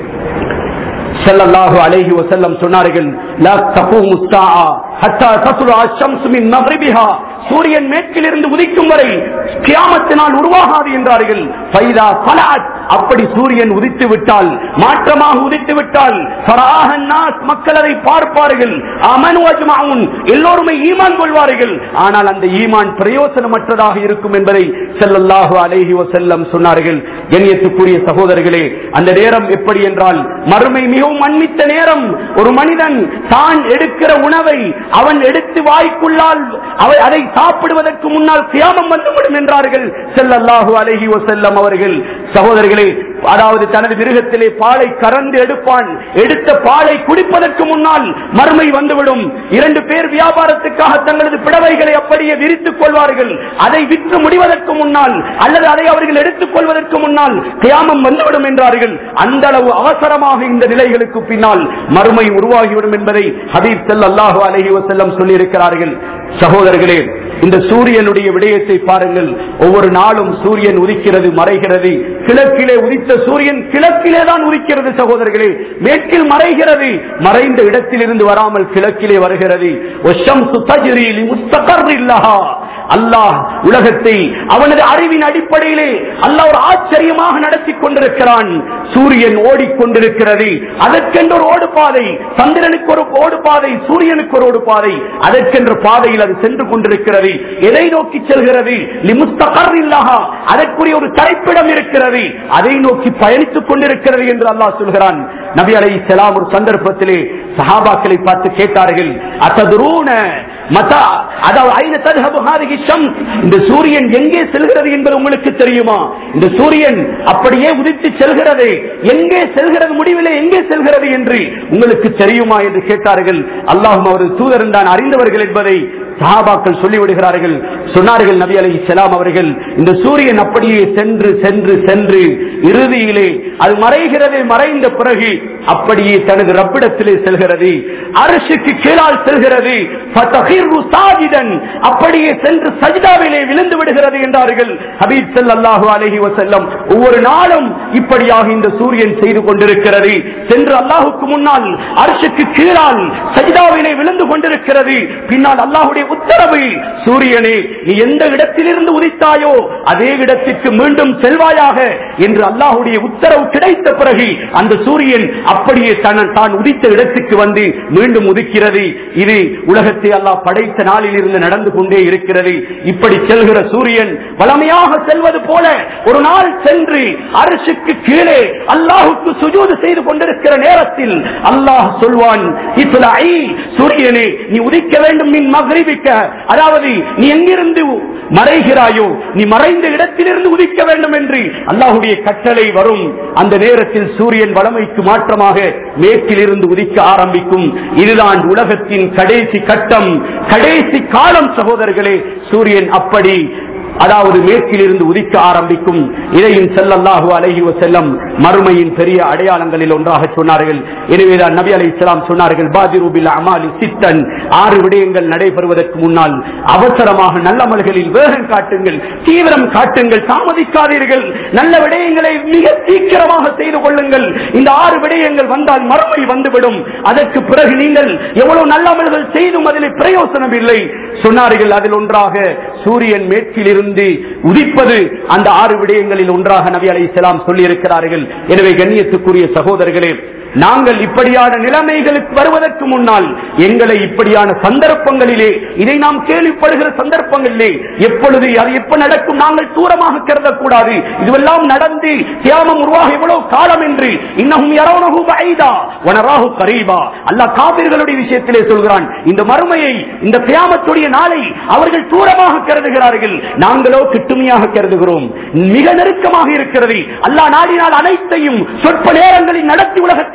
[SPEAKER 1] ஸல்லல்லாஹு அலைஹி வஸல்லம் சொன்னார்கள் லா தகூமு ஸாஆ ஹத்தா தஸ்லு அஷம்சு மின் மக்ரிபிஹா சூரியன் மேற்கிலிருந்து உதிக்கும் வரை கியாமத்தினால் உருவாகாது என்றார்கள் ஃபைதா ஃபலஅத் அப்படி சூரியன் உதித்து விட்டால் மாற்றமாக உதித்து விட்டால் ஃபராஹன் நாஸ் மக்கள் அதை பார்ப்பார்கள் அமனு அஜ்மவுன் எல்லோருமே ஈமான் கொள்வார்கள் ஆனால் அந்த ஈமான் பிரயோசனமற்றதாக இருக்கும் என்பதை ஸல்லல்லாஹு அலைஹி வஸல்லம் சொன்னார்கள் கண்ணியத்துக்குரிய சகோதரர்களே அந்த நேரம் எப்படி என்றால் மறுமை மிகவும் மன்னித்த நேரம் ஒரு மனிதன் தான் எடுக்கிற உணவை அவன் எடுத்து வாய்க்குள்ளால் அவை அதை சாப்பிடுவதற்கு முன்னால் கியாமம் வந்துவிடும் என்றார்கள் ஸல்லல்லாஹு அலைஹி வஸல்லம் அவர்கள் சகோதரர்களே அதாவது தனது மிருகத்திலே பாலை கறந்து எடுப்பான் எடுத்த பாலை குடிப்பதற்கு முன்னால் மறுமை வந்துவிடும் இரண்டு பேர் வியாபாரத்துக்காக தங்களது பிடவைகளை அப்படியே விரித்துக் கொள்வார்கள் அதை விற்று முடிவதற்கு முன்னால் அல்லது அதை அவர்கள் எடுத்துக் கொள்வதற்கு முன்னால் கியாமம் வந்துவிடும் என்றார்கள் அந்த அளவு அவசரமாக இந்த நிலைகளுக்கு பின்னால் மறுமை உருவாகிவிடும் என்பதை ஹபீப் ஸல்லல்லாஹு அலைஹி வஸல்லம் சொல்லியிருக்கிறார்கள் சகோதரர்களே இந்த சூரியனுடைய விடயத்தை பாருங்கள் ஒவ்வொரு நாளும் சூரியன் உதிக்கிறது மறைகிறது கிழக்கிலே உதித்த சூரியன் கிழக்கிலே தான் உதிக்கிறது சகோதரர்களே மேற்கில் மறைகிறது மறைந்த இடத்திலிருந்து வராமல் கிழக்கிலே வருகிறது வஷம்சு தஜ்ரி லிமுஸ்தகர்ரி லஹா. அல்லாஹ் உலகத்தை அவனது அறிவின் அடிப்படையிலே அல்லாஹ் ஒரு ஆச்சரியமாக நடத்தி கொண்டிருக்கிறான் சூரியன் ஓடிக்கொண்டிருக்கிறது அதற்கென்று ஒரு ஓடு பாதை சந்திரனுக்கு ஒரு ஓடு பாதை சூரியனுக்கு ஒரு ஓடு பாதை அதற்கென்ற பாதையில் அது சென்று கொண்டிருக்கிறது எதை நோக்கி செல்கிறது லிமுஸ்தகர் இல்லாஹா அதற்குரிய ஒரு தரைப்பிடம் இருக்கிறது அதை நோக்கி பயணித்துக் கொண்டிருக்கிறது என்று அல்லாஹ் சொல்கிறான் நபி அலை செலாம் ஒரு சந்தர்ப்பத்திலே சஹாபாக்களை பார்த்து கேட்டார்கள் அத்ததுரூன மதா அதாவது ஐன தத்ஹபு ஹாதிஹி ஷம்ஸ் இந்த சூரியன் எங்கே செல்கிறது என்பது உங்களுக்கு தெரியுமா இந்த சூரியன் அப்படியே உதித்து செல்கிறது எங்கே செல்கிறது முடிவிலே எங்கே செல்கிறது என்று உங்களுக்கு தெரியுமா என்று கேட்டார்கள் அல்லாஹும் அவரது தூதரன் தான் அறிந்தவர்கள் என்பதை சஹாபாக்கள் சொல்லிவிடுகிறார்கள் சொன்னார்கள் நபி அலை செலாம் அவர்கள் இந்த சூரியன் அப்படியே சென்று சென்று சென்று இறுதியிலே அது மறைகிறது மறைந்த பிறகு அப்படியே தனது ரப்பிடத்திலே செல்கிறது அரசுக்கு கீழால் செல்கிறது ஃபதகிர்ரு சாஜிதன். அப்படியே சென்று சஜிதாவிலே விழுந்து விடுகிறது என்றார்கள் ஹபீப் ஸல்லல்லாஹு அலைஹி வஸல்லம் ஒவ்வொரு நாளும் இப்படியாக இந்த சூரியன் செய்து கொண்டிருக்கிறது சென்று அல்லாஹுக்கு முன்னால் அரசுக்கு கீழால் சஜிதாவிலே விழுந்து கொண்டிருக்கிறது பின்னால் அல்லாஹுடைய உத்தரவு சூரியனே நீ எந்த இடத்திலிருந்து உதித்தாயோ அதே இடத்திற்கு மீண்டும் செல்வாயாக என்று அல்லாஹுடைய உத்தரவு கிடைத்த பிறகு அந்த சூரியன் அப்படியே தன் தான் உதித்த இடத்துக்கு வந்து மீண்டும் உதிக்கிறது இது உலகத்தை அல்லாஹ் படைத்த நாளில் இருந்து நடந்து கொண்டே இருக்கிறது இப்படி செல்கிற சூரியன் வளமையாக செல்வது போல ஒரு நாள் சென்று அரசுக்கு கீழே அல்லாஹுக்கு சுஜூது செய்து கொண்டிருக்கிற நேரத்தில் அல்லாஹ் சொல்வான் இத்லாஇ, சூரியனே நீ உதிக்க வேண்டும் மின் மகரிபிக்க அதாவது நீ எங்கிருந்து மறைகிறாயோ நீ மறைந்த இடத்திலிருந்து உதிக்க வேண்டும் என்று அல்லாஹுடைய கட்டளை வரும் அந்த நேரத்தில் சூரியன் வளமைக்கு மாற்றமாக மேற்கிலிருந்து உதிக்க ஆரம்பிக்கும் இதுதான் உலகத்தின் கடைசி கட்டம் கடைசி காலம் சகோதரர்களே சூரியன் அப்படி அதாவது மேற்கிலிருந்து உதிக்க ஆரம்பிக்கும் இதையும் செல்லல்லாஹு அலைஹி வஸல்லம் மறுமையின் பெரிய அடையாளங்களில் ஒன்றாக சொன்னார்கள் எனவேதான் நபி அலை இஸ்லாம் சொன்னார்கள் பாதிரு பில் அமாலி சித்தன் ஆறு விடயங்கள் நடைபெறுவதற்கு முன்னால் அவசரமாக நல்ல அமல்களில் வேகம் காட்டுங்கள் தீவிரம் காட்டுங்கள் தாமதிக்காதீர்கள் நல்ல விடயங்களை மிக சீக்கிரமாக செய்து கொள்ளுங்கள் இந்த ஆறு விடயங்கள் வந்தால் மறுமை வந்துவிடும் அதற்கு பிறகு நீங்கள் எவ்வளவு நல்ல அமல்கள் செய்தும் அதில் பிரயோசனம் இல்லை சொன்னார்கள் அதில் ஒன்றாக சூரியன் மேற்கிலிருந்து உதிப்பது அந்த ஆறு விடயங்களில் ஒன்றாக நபி அலை இஸ்லாம் சொல்லி இருக்கிறார்கள் எனவே கண்ணியத்துக்குரிய சகோதரர்களே நாங்கள் இப்படியான நிலைமைகளுக்கு வருவதற்கு முன்னால் எங்களை இப்படியான சந்தர்ப்பங்களிலே இதை நாம் கேள்விப்படுகிற சந்தர்ப்பங்களிலே எப்பொழுது அது எப்ப நடக்கும் நாங்கள் தூரமாக கருதக்கூடாது இதுவெல்லாம் நடந்து தியாமம் உருவாக எவ்வளவு காலம் என்று இன்னமும் யரவுனஹு பைதா வனராஹு கரீபா அல்லாஹ் காபிர்களுடைய விஷயத்திலே சொல்கிறான் இந்த மறுமையை இந்த தியாமத்துடைய நாளை அவர்கள் தூரமாக கருதுகிறார்கள் நாங்களோ கிட்டுமையாக கருதுகிறோம் மிக நெருக்கமாக இருக்கிறது அல்லாஹ் நாடினால் அனைத்தையும் சொற்ப நேரங்களில் நடத்தி உலகத்தை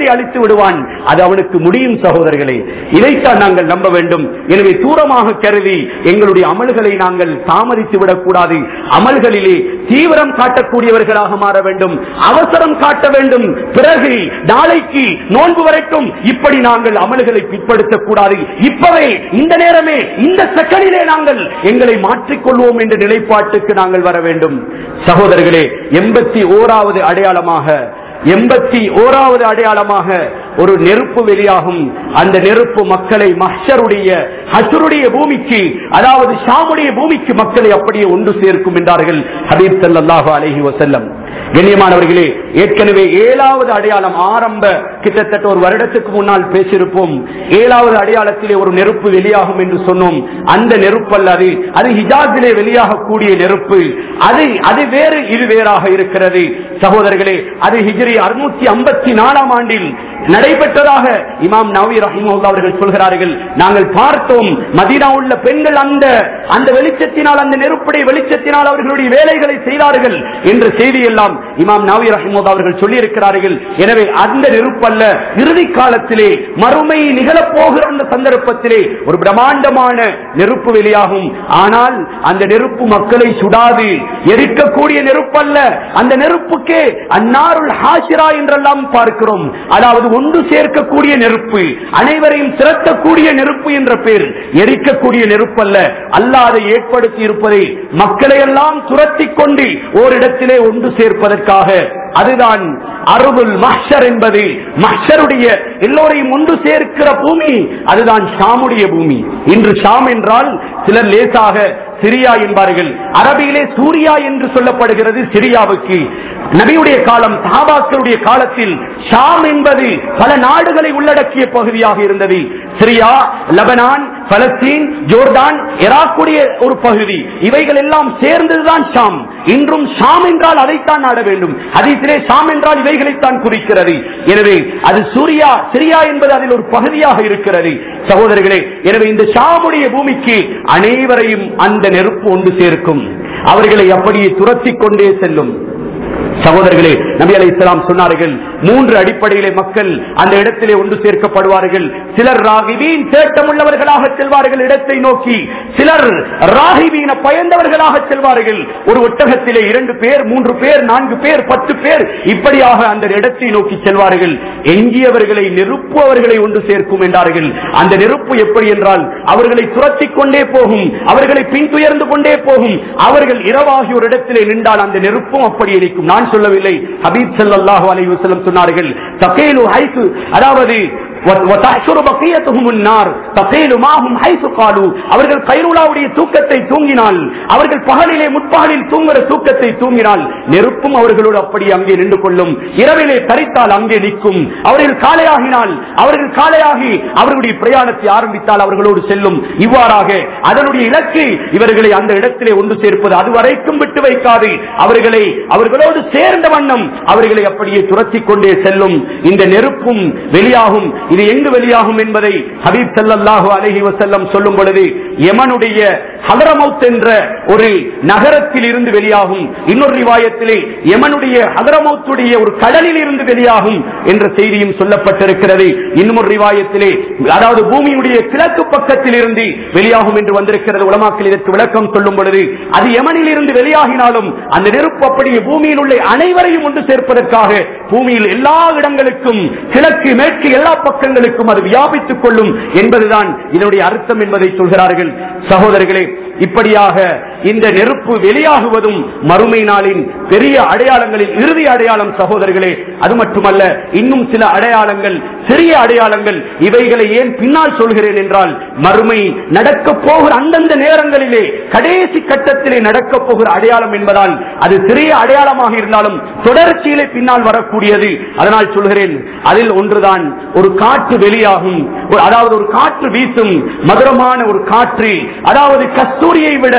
[SPEAKER 1] உலகத்தை அழித்து விடுவான் அது அவனுக்கு முடியும் சகோதரர்களே இதைத்தான் நாங்கள் நம்ப வேண்டும் எனவே தூரமாக கருதி எங்களுடைய அமல்களை நாங்கள் தாமதித்து விடக்கூடாது அமல்களிலே தீவிரம் காட்டக்கூடியவர்களாக மாற வேண்டும் அவசரம் காட்ட வேண்டும் பிறகு நாளைக்கு நோன்பு வரைக்கும் இப்படி நாங்கள் அமல்களை பிற்படுத்தக் கூடாது இப்பவே இந்த நேரமே இந்த செகண்டிலே நாங்கள் எங்களை மாற்றிக்கொள்வோம் என்ற நிலைப்பாட்டுக்கு நாங்கள் வர வேண்டும் சகோதரர்களே எண்பத்தி ஓராவது அடையாளமாக எண்பத்தி ஓராவது அடையாளமாக ஒரு நெருப்பு வெளியாகும் அந்த நெருப்பு மக்களை மஹ்ஷருடைய ஹஷருடைய பூமிக்கு அதாவது ஷாமுடைய பூமிக்கு மக்களை அப்படியே ஒன்று சேர்க்கும் என்றார்கள் ஹபீப் ஸல்லல்லாஹு அலைஹி வஸல்லம் கண்ணியமானவர்களே ஏற்கனவே ஏழாவது அடையாளம் ஆரம்ப கிட்டத்தட்ட ஒரு வருடத்துக்கு முன்னால் பேசியிருப்போம் ஏழாவது அடையாளத்திலே ஒரு நெருப்பு வெளியாகும் என்று சொன்னோம் அந்த நெருப்பு அல்ல அது அது ஹிஜாஸிலே வெளியாகக்கூடிய நெருப்பு அது அது வேறு இரு வேறாக இருக்கிறது சகோதரர்களே அது ஹிஜ்ரி அறுநூத்தி ஐம்பத்தி நாலாம் ஆண்டில் நடைபெற்றதாக இமாம் நவி ரஹிமுல்லா அவர்கள் சொல்கிறார்கள் நாங்கள் பார்த்தோம் மதீனா உள்ள பெண்கள் அந்த அந்த வெளிச்சத்தினால் அந்த நெருப்புடைய வெளிச்சத்தினால் அவர்களுடைய வேலைகளை செய்தார்கள் என்ற செய்தி எல்லாம் இமாம் நவி ரஹிமுல்லா அவர்கள் சொல்லி இருக்கிறார்கள் எனவே அந்த நெருப்பு அல்ல இறுதி காலத்திலே மறுமை நிகழப்போகிற அந்த சந்தர்ப்பத்திலே ஒரு பிரம்மாண்டமான நெருப்பு வெளியாகும் ஆனால் அந்த நெருப்பு மக்களை சுடாது எரிக்கக்கூடிய நெருப்பு அல்ல அந்த நெருப்புக்கே அன்னாருள் ஹாஷிரா என்றெல்லாம் பார்க்கிறோம் அதாவது ஒன்று சேர்க்கக்கூடிய நெருப்பு அனைவரையும் திரட்டக்கூடிய நெருப்பு என்ற பேர் எரிக்கக்கூடிய நெருப்பு அல்ல அல்லாதை ஏற்படுத்தி இருப்பதை மக்களை எல்லாம் துரத்தி கொண்டு ஓரிடத்திலே ஒன்று சேர்ப்பதற்காக அதுதான் அருபுல் மஹ்ஷர் என்பது மஹ்ஷருடைய எல்லோரையும் ஒன்று சேர்க்கிற பூமி அதுதான் ஷாமுடைய பூமி இன்று ஷாம் என்றால் சிலர் லேசாக சிரியா என்பார்கள் அரபியிலே சூர்யா என்று சொல்லப்படுகிறது சிரியாவுக்கு நபியுடைய காலம் சஹாபாக்களுடைய காலத்தில் ஷாம் என்பது பல நாடுகளை உள்ளடக்கிய பகுதியாக இருந்தது சிரியா லெபனான் பலஸ்தீன் ஜோர்தான் ஈராக்குடைய ஒரு பகுதி இவைகள் எல்லாம் சேர்ந்ததுதான் ஷாம் இன்றும் ஷாம் என்றால் அதைத்தான் நாட வேண்டும் ஹதீஸிலே ஷாம் என்றால் இவைகளைத்தான் குறிக்கிறது எனவே அது சூர்யா சிரியா என்பது அதில் ஒரு பகுதியாக இருக்கிறது சகோதரர்களே எனவே இந்த ஷாமுடைய பூமிக்கு அனைவரையும் அந்த நெருப்பு ஒன்று சேர்க்கும் அவர்களை அப்படியே துரத்தி கொண்டே செல்லும் சகோதரர்களே நபி அலை இஸ்லாம் சொன்னார்கள் மூன்று அடிப்படையிலே மக்கள் அந்த இடத்திலே ஒன்று சேர்க்கப்படுவார்கள் சிலர் ராகிபீன் தேட்டமுள்ளவர்களாக செல்வார்கள் இடத்தை நோக்கி சிலர் ராகிபீன பயந்தவர்களாக செல்வார்கள் ஒரு ஒட்டகத்திலே இரண்டு பேர் மூன்று பேர் நான்கு பேர் பத்து பேர் இப்படியாக அந்த இடத்தை நோக்கி செல்வார்கள் எஞ்சியவர்களை நெருப்பு அவர்களை ஒன்று சேர்க்கும் என்றார்கள் அந்த நெருப்பு எப்படி என்றால் அவர்களை துரத்தி கொண்டே போகும் அவர்களை பின்துயர்ந்து கொண்டே போகும் அவர்கள் இரவாகி ஒரு இடத்திலே நின்றால் அந்த நெருப்பும் அப்படி இருக்கும் நான் சொல்லவில்லை ஹபீப் ஸல்லல்லாஹு அலைஹி வஸல்லம் சொன்னார்கள் தகீலு ஹைசு அதாவது وتحشر بقيتهم النار تقيل معهم حيث قالوا அவர்கள் கைருலாவுடைய தூக்கத்தை தூங்கினால் அவர்கள் பகலிலே முற்பகலில் தூங்குற தூக்கத்தை தூங்கினால் நெருப்பும் அவர்களோடு அப்படி அங்கே நின்று கொள்ளும் இரவிலே தரித்தால் அங்கே நிற்கும் அவர்கள் காலையாகினால் அவர்கள் காலையாகி அவர்களுடைய பிரயாணத்தை ஆரம்பித்தால் அவர்களோடு செல்லும் இவ்வாறாக அதனுடைய இலக்கு இவர்களை அந்த இடத்திலே ஒன்று சேர்ப்பது அதுவரைக்கும் விட்டு வைக்காது அவர்களை அவர்களோடு சேர்ந்த வண்ணம் அவர்களை அப்படியே துரத்தி கொண்டே செல்லும் இந்த நெருப்பும் வெளியாகும் இது எங்கு வெளியாகும் என்பதை ஹபீப் ஸல்லல்லாஹு அலைஹி வஸல்லம் சொல்லும் பொழுது யமனுடைய ஹதரமௌத் என்ற ஒரு நகரத்தில் இருந்து வெளியாகும் இன்னொரு ரிவாயத்திலே யமனுடைய ஹதரமௌத்துடைய ஒரு கடலில் இருந்து வெளியாகும் என்ற செய்தியும் சொல்லப்பட்டிருக்கிறது இன்னும் ஒரு ரிவாயத்திலே அதாவது பூமியுடைய கிழக்கு பக்கத்தில் இருந்து வெளியாகும் என்று வந்திருக்கிறது உலமாக்கள் இதற்கு விளக்கம் சொல்லும் பொழுது அது யமனில் இருந்து வெளியாகினாலும் அந்த நெருப்பு அப்படியே பூமியில் உள்ள அனைவரையும் ஒன்று சேர்ப்பதற்காக பூமியில் எல்லா இடங்களுக்கும் கிழக்கு மேற்கு எல்லா பக்கங்களுக்கும் அது வியாபித்துக் கொள்ளும் என்பதுதான் இதனுடைய அர்த்தம் என்பதை சொல்கிறார்கள் சகோதரர்களே இப்படியாக இந்த நெருப்பு வெளியாகுவதும் மறுமை நாளின் பெரிய அடையாளங்களில் இறுதி அடையாளம் சகோதரர்களே அது மட்டுமல்ல இன்னும் சில அடையாளங்கள் சிறிய அடையாளங்கள் இவைகளை ஏன் பின்னால் சொல்கிறேன் என்றால் மறுமை நடக்க போகிற அந்தந்த நேரங்களிலே கடைசி கட்டத்திலே நடக்க போகிற அடையாளம் என்பதால் அது சிறிய அடையாளமாக இருந்தாலும் தொடர்ச்சியிலே பின்னால் வரக்கூடியது அதனால் சொல்கிறேன் அதில் ஒன்றுதான் ஒரு காற்று வெளியாகும் ஒரு- அதாவது ஒரு காற்று வீசும் மதுரமான ஒரு காற்று அதாவது கஸ்தூரியை விட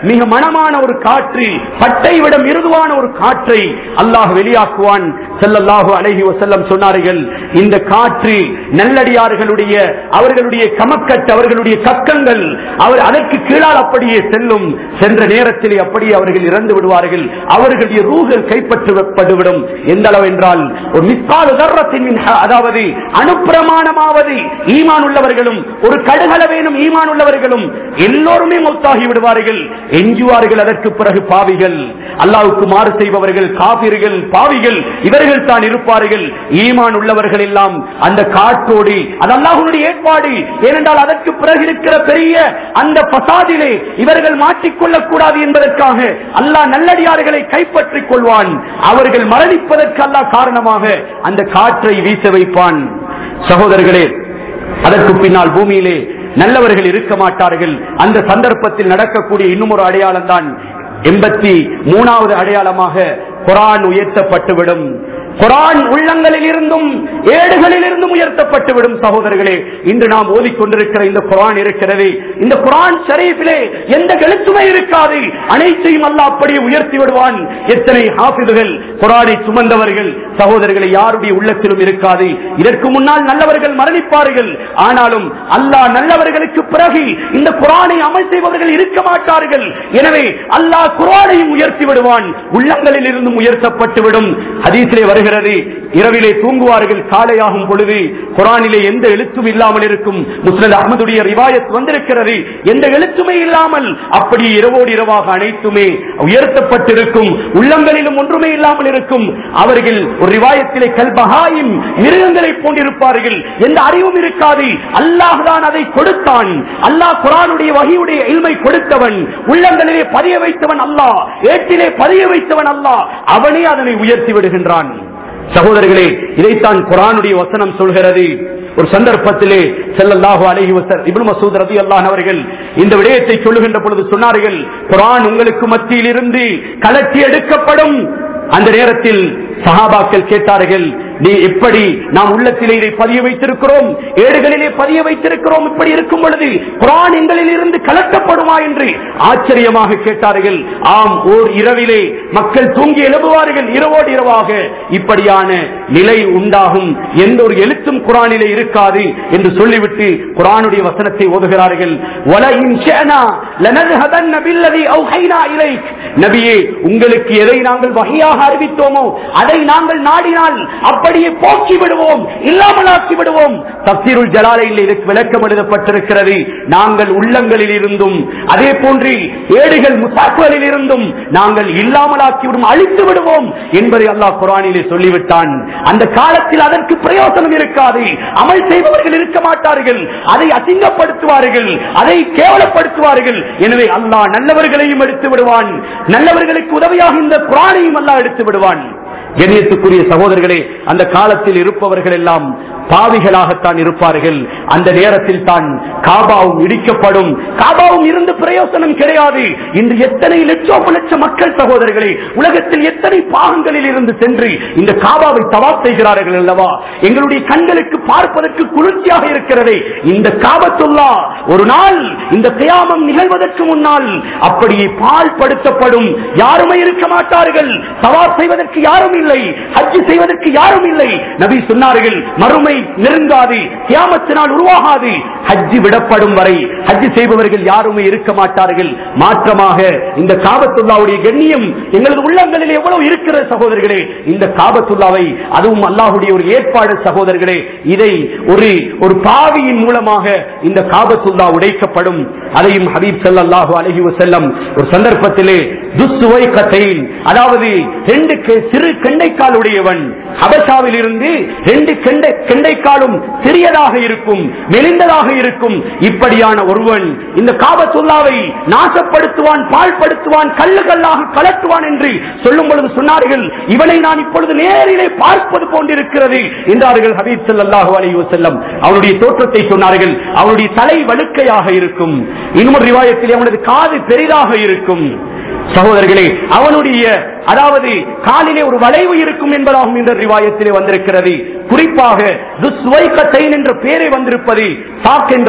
[SPEAKER 1] மிக மனமான ஒரு காற்று பட்டை விட மிருதுவான ஒரு காற்றை அல்லாஹ் வெளியாக்குவான் செல்லல்லாஹு அலைஹி வசல்லம் சொன்னார்கள் இந்த காற்று நல்லடியார்களுடைய அவர்களுடைய கமக்கட்டு அவர்களுடைய கக்கங்கள் அவர் அதற்கு கீழால் அப்படியே செல்லும் சென்ற நேரத்தில் அப்படியே அவர்கள் இறந்து விடுவார்கள் அவர்களுடைய ரூகள் கைப்பற்றப்பட்டுவிடும் எந்த அளவு என்றால் ஒரு மிஸ்கால் உதர்றத்தின் அதாவது அனுப்பிரமாணமாவது ஈமான் உள்ளவர்களும் ஒரு கடுகளவேனும் ஈமான் உள்ளவர்களும் எல்லோருமே மௌத்தாகி விடுவார்கள் எஞ்சுவார்கள் அதற்கு பிறகு பாவிகள் அல்லாவுக்கு மாறு செய்பவர்கள் காபிர்கள் பாவிகள் இவர்கள் தான் இருப்பார்கள் ஈமான் உள்ளவர்கள் எல்லாம் அந்த காற்றோடு அது அல்லாஹுடைய ஏற்பாடு ஏனென்றால் அதற்கு பிறகு இருக்கிற பெரிய அந்த பசாதிலே இவர்கள் மாட்டிக்கொள்ளக் கூடாது என்பதற்காக அல்லாஹ் நல்லடியார்களை கைப்பற்றிக் கொள்வான் அவர்கள் மரணிப்பதற்கு அல்லாஹ் காரணமாக அந்த காற்றை வீச வைப்பான் சகோதரர்களே அதற்கு பின்னால் பூமியிலே நல்லவர்கள் இருக்க மாட்டார்கள் அந்த சந்தர்ப்பத்தில் நடக்கக்கூடிய இன்னும் ஒரு அடையாளம் தான் எண்பத்தி மூணாவது அடையாளமாக குரான் உயர்த்தப்பட்டுவிடும் குரான் உள்ளங்களில் இருந்தும் ஏடுகளில் இருந்தும் உயர்த்தப்பட்டுவிடும் சகோதரர்களே இன்று நாம் ஓதிக்கொண்டிருக்கிற இந்த குரான் இருக்கிறது இந்த குரான் ஷரீஃபிலே எந்த எழுத்துமே இருக்காது அனைத்தையும் அல்ல அப்படியே உயர்த்தி விடுவான் எத்தனை ஹாஃபிதுகள் குரானை சுமந்தவர்கள் சகோதரர்களை யாருடைய உள்ளத்திலும் இருக்காது இதற்கு முன்னால் நல்லவர்கள் மரணிப்பார்கள் ஆனாலும் அல்லாஹ் நல்லவர்களுக்கு பிறகு இந்த குரானை அமல் செய்பவர்கள் இருக்க மாட்டார்கள் எனவே அல்லாஹ் குரானையும் உயர்த்தி விடுவான் உள்ளங்களில் இருந்தும் உயர்த்தப்பட்டுவிடும் ஹதீஸிலே வருகிறது இரவிலே தூங்குவார்கள் காலையாகும் பொழுது குரானிலே எந்த எழுத்தும் இல்லாமல் இருக்கும் முஸ்லிம் அகமதுடைய ரிவாயத் வந்திருக்கிறது எந்த எழுத்துமே இல்லாமல் அப்படி இரவோடு இரவாக அனைத்துமே உயர்த்தப்பட்டிருக்கும் உள்ளங்களிலும் ஒன்றுமே இல்லாமல் இருக்கும் அவர்கள் ஒரு ரிவாயத்திலே கல்பகாயும் மிருகங்களை போன்றிருப்பார்கள் எந்த அறிவும் இருக்காது அல்லாஹ் தான் அதை கொடுத்தான் அல்லாஹ் குரானுடைய வகையுடைய இல்மை கொடுத்தவன் உள்ளங்களிலே பதிய வைத்தவன் அல்லாஹ் ஏட்டிலே பதிய வைத்தவன் அல்லாஹ் அவனே அதனை உயர்த்தி விடுகின்றான் சகோதரர்களே இதைத்தான் குரானுடைய வசனம் சொல்கிறது ஒரு சந்தர்ப்பத்திலே செல்லல்லாஹு அலைஹி வஸல் இப்னு மசூத் ரலியல்லாஹு அவர்கள் இந்த விடயத்தை சொல்லுகின்ற பொழுது சொன்னார்கள் குரான் உங்களுக்கு மத்தியில் இருந்து கலட்டி எடுக்கப்படும் அந்த நேரத்தில் சஹாபாக்கள் கேட்டார்கள் நீ எப்படி நாம் உள்ளத்திலே இதை பதிய வைத்திருக்கிறோம் ஏடுகளிலே பதிய வைத்திருக்கிறோம் இப்படி இருக்கும் பொழுது குரான் எங்களில் இருந்து கலக்கப்படுமா என்று ஆச்சரியமாக கேட்டார்கள் ஆம் ஓர் இரவிலே மக்கள் தூங்கி எழுப்புவார்கள் இரவோடு இரவாக இப்படியான நிலை உண்டாகும் எந்த ஒரு எழுத்தும் குரானிலே இருக்காது என்று சொல்லிவிட்டு குரானுடைய வசனத்தை ஓதுகிறார்கள் "வலஇன் ஷஅனா லனذهبن بالذي أوحينا إليك." நபியே உங்களுக்கு எதை நாங்கள் வகையாக அறிவித்தோமோ அதை நாங்கள் நாடினால் அப்படியே போக்கி விடுவோம் இல்லாமலாக்கி விடுவோம் தப்சீருல் ஜலாலையில் இதற்கு விளக்கம் எழுதப்பட்டிருக்கிறது நாங்கள் உள்ளங்களில் இருந்தும் அதே போன்று ஏடுகள் முசாக்குகளில் இருந்தும் நாங்கள் இல்லாமலாக்கி விடும் அழித்து விடுவோம் என்பதை அல்லாஹ் குரானிலே சொல்லிவிட்டான் அந்த காலத்தில் அதற்கு பிரயோசனம் இருக்காது அமல் செய்பவர்கள் இருக்க மாட்டார்கள் அதை அசிங்கப்படுத்துவார்கள் அதை கேவலப்படுத்துவார்கள் எனவே அல்லாஹ் நல்லவர்களையும் எடுத்து விடுவான் நல்லவர்களுக்கு உதவியாக இந்த குரானையும் அல்லாஹ் எடுத்து விடுவான் கண்ணியத்துக்குரிய சகோதரர்களே அந்த காலத்தில் இருப்பவர்கள் எல்லாம் பாவிகளாகத்தான் இருப்பார்கள் அந்த நேரத்தில் தான் காபாவும் இடிக்கப்படும் காபாவும் இருந்து பிரயோசனம் கிடையாது இன்று எத்தனை லட்சோப லட்ச மக்கள் சகோதரர்களே உலகத்தில் எத்தனை பாகங்களில் இருந்து சென்று இந்த காபாவை தவாப் செய்கிறார்கள் அல்லவா எங்களுடைய கண்களுக்கு பார்ப்பதற்கு குளிர்ச்சியாக இருக்கிறது இந்த காபத்துல்லா ஒரு நாள் இந்த கியாமம் நிகழ்வதற்கு முன்னால் அப்படியே பால் படுத்தப்படும் யாருமே இருக்க மாட்டார்கள் தவாப் செய்வதற்கு யாரும் இல்லை ஹஜ் செய்வதற்கு யாரும் இல்லை நபி சொன்னார்கள் மறுமை நெருங்காது கியாமத்தினால் உருவாகாது ஹஜ் விடப்படும் வரை ஹஜ் செய்பவர்கள் யாருமே இருக்க மாட்டார்கள் மாற்றமாக இந்த காபத்துல்லாவுடைய கண்ணியம் எங்களது உள்ளங்களில் எவ்வளவு இருக்கிற சகோதரர்களே இந்த காபத்துல்லாவை அதுவும் அல்லாஹுடைய ஒரு ஏற்பாடு சகோதரர்களே இதை ஒரு ஒரு பாவியின் மூலமாக இந்த காபத்துல்லா உடைக்கப்படும் அதையும் ஹபீப் ஸல்லல்லாஹு அலைஹி வஸல்லம் ஒரு சந்தர்ப்பத்திலே துஸ்ஸுவை கத்தையின் அதாவது ரெண்டு கெ- சிறு கெண்டைக்கால் உடையவன் ஹபஷாவில் இருந்து ரெண்டு கெண்டை கெண்டைக்காலும் சிறியதாக இருக்கும் மெலிந்ததாக இருக்கும் இப்படியான ஒருவன் இந்த காபத்துல்லாவை நாசப்படுத்துவான் பாழ்படுத்துவான் கல்லு கல்லாக கலட்டுவான் என்று சொல்லும் பொழுது சொன்னார்கள் இவனை நான் இப்பொழுது நேரிலே பார்ப்பது போன்றிருக்கிறது என்றார்கள் ஹபீப் ஸல்லல்லாஹு அலைஹி வஸல்லம் அவனுடைய தோற்றத்தை சொன்னார்கள் அவனுடைய தலை வழுக்கையாக இருக்கும் இன்னொரு ரிவாயத்தில் அவனது காது பெரிதாக இருக்கும் சகோதரர்களே அவனுடைய அதாவது காலிலே ஒரு வளைவு இருக்கும் என்பதாகும் இந்த ரிவாயத்திலே வந்திருக்கிறது குறிப்பாக துஸ்வைகத்தைன் என்ற பெயரை வந்திருப்பது சாக் என்றால்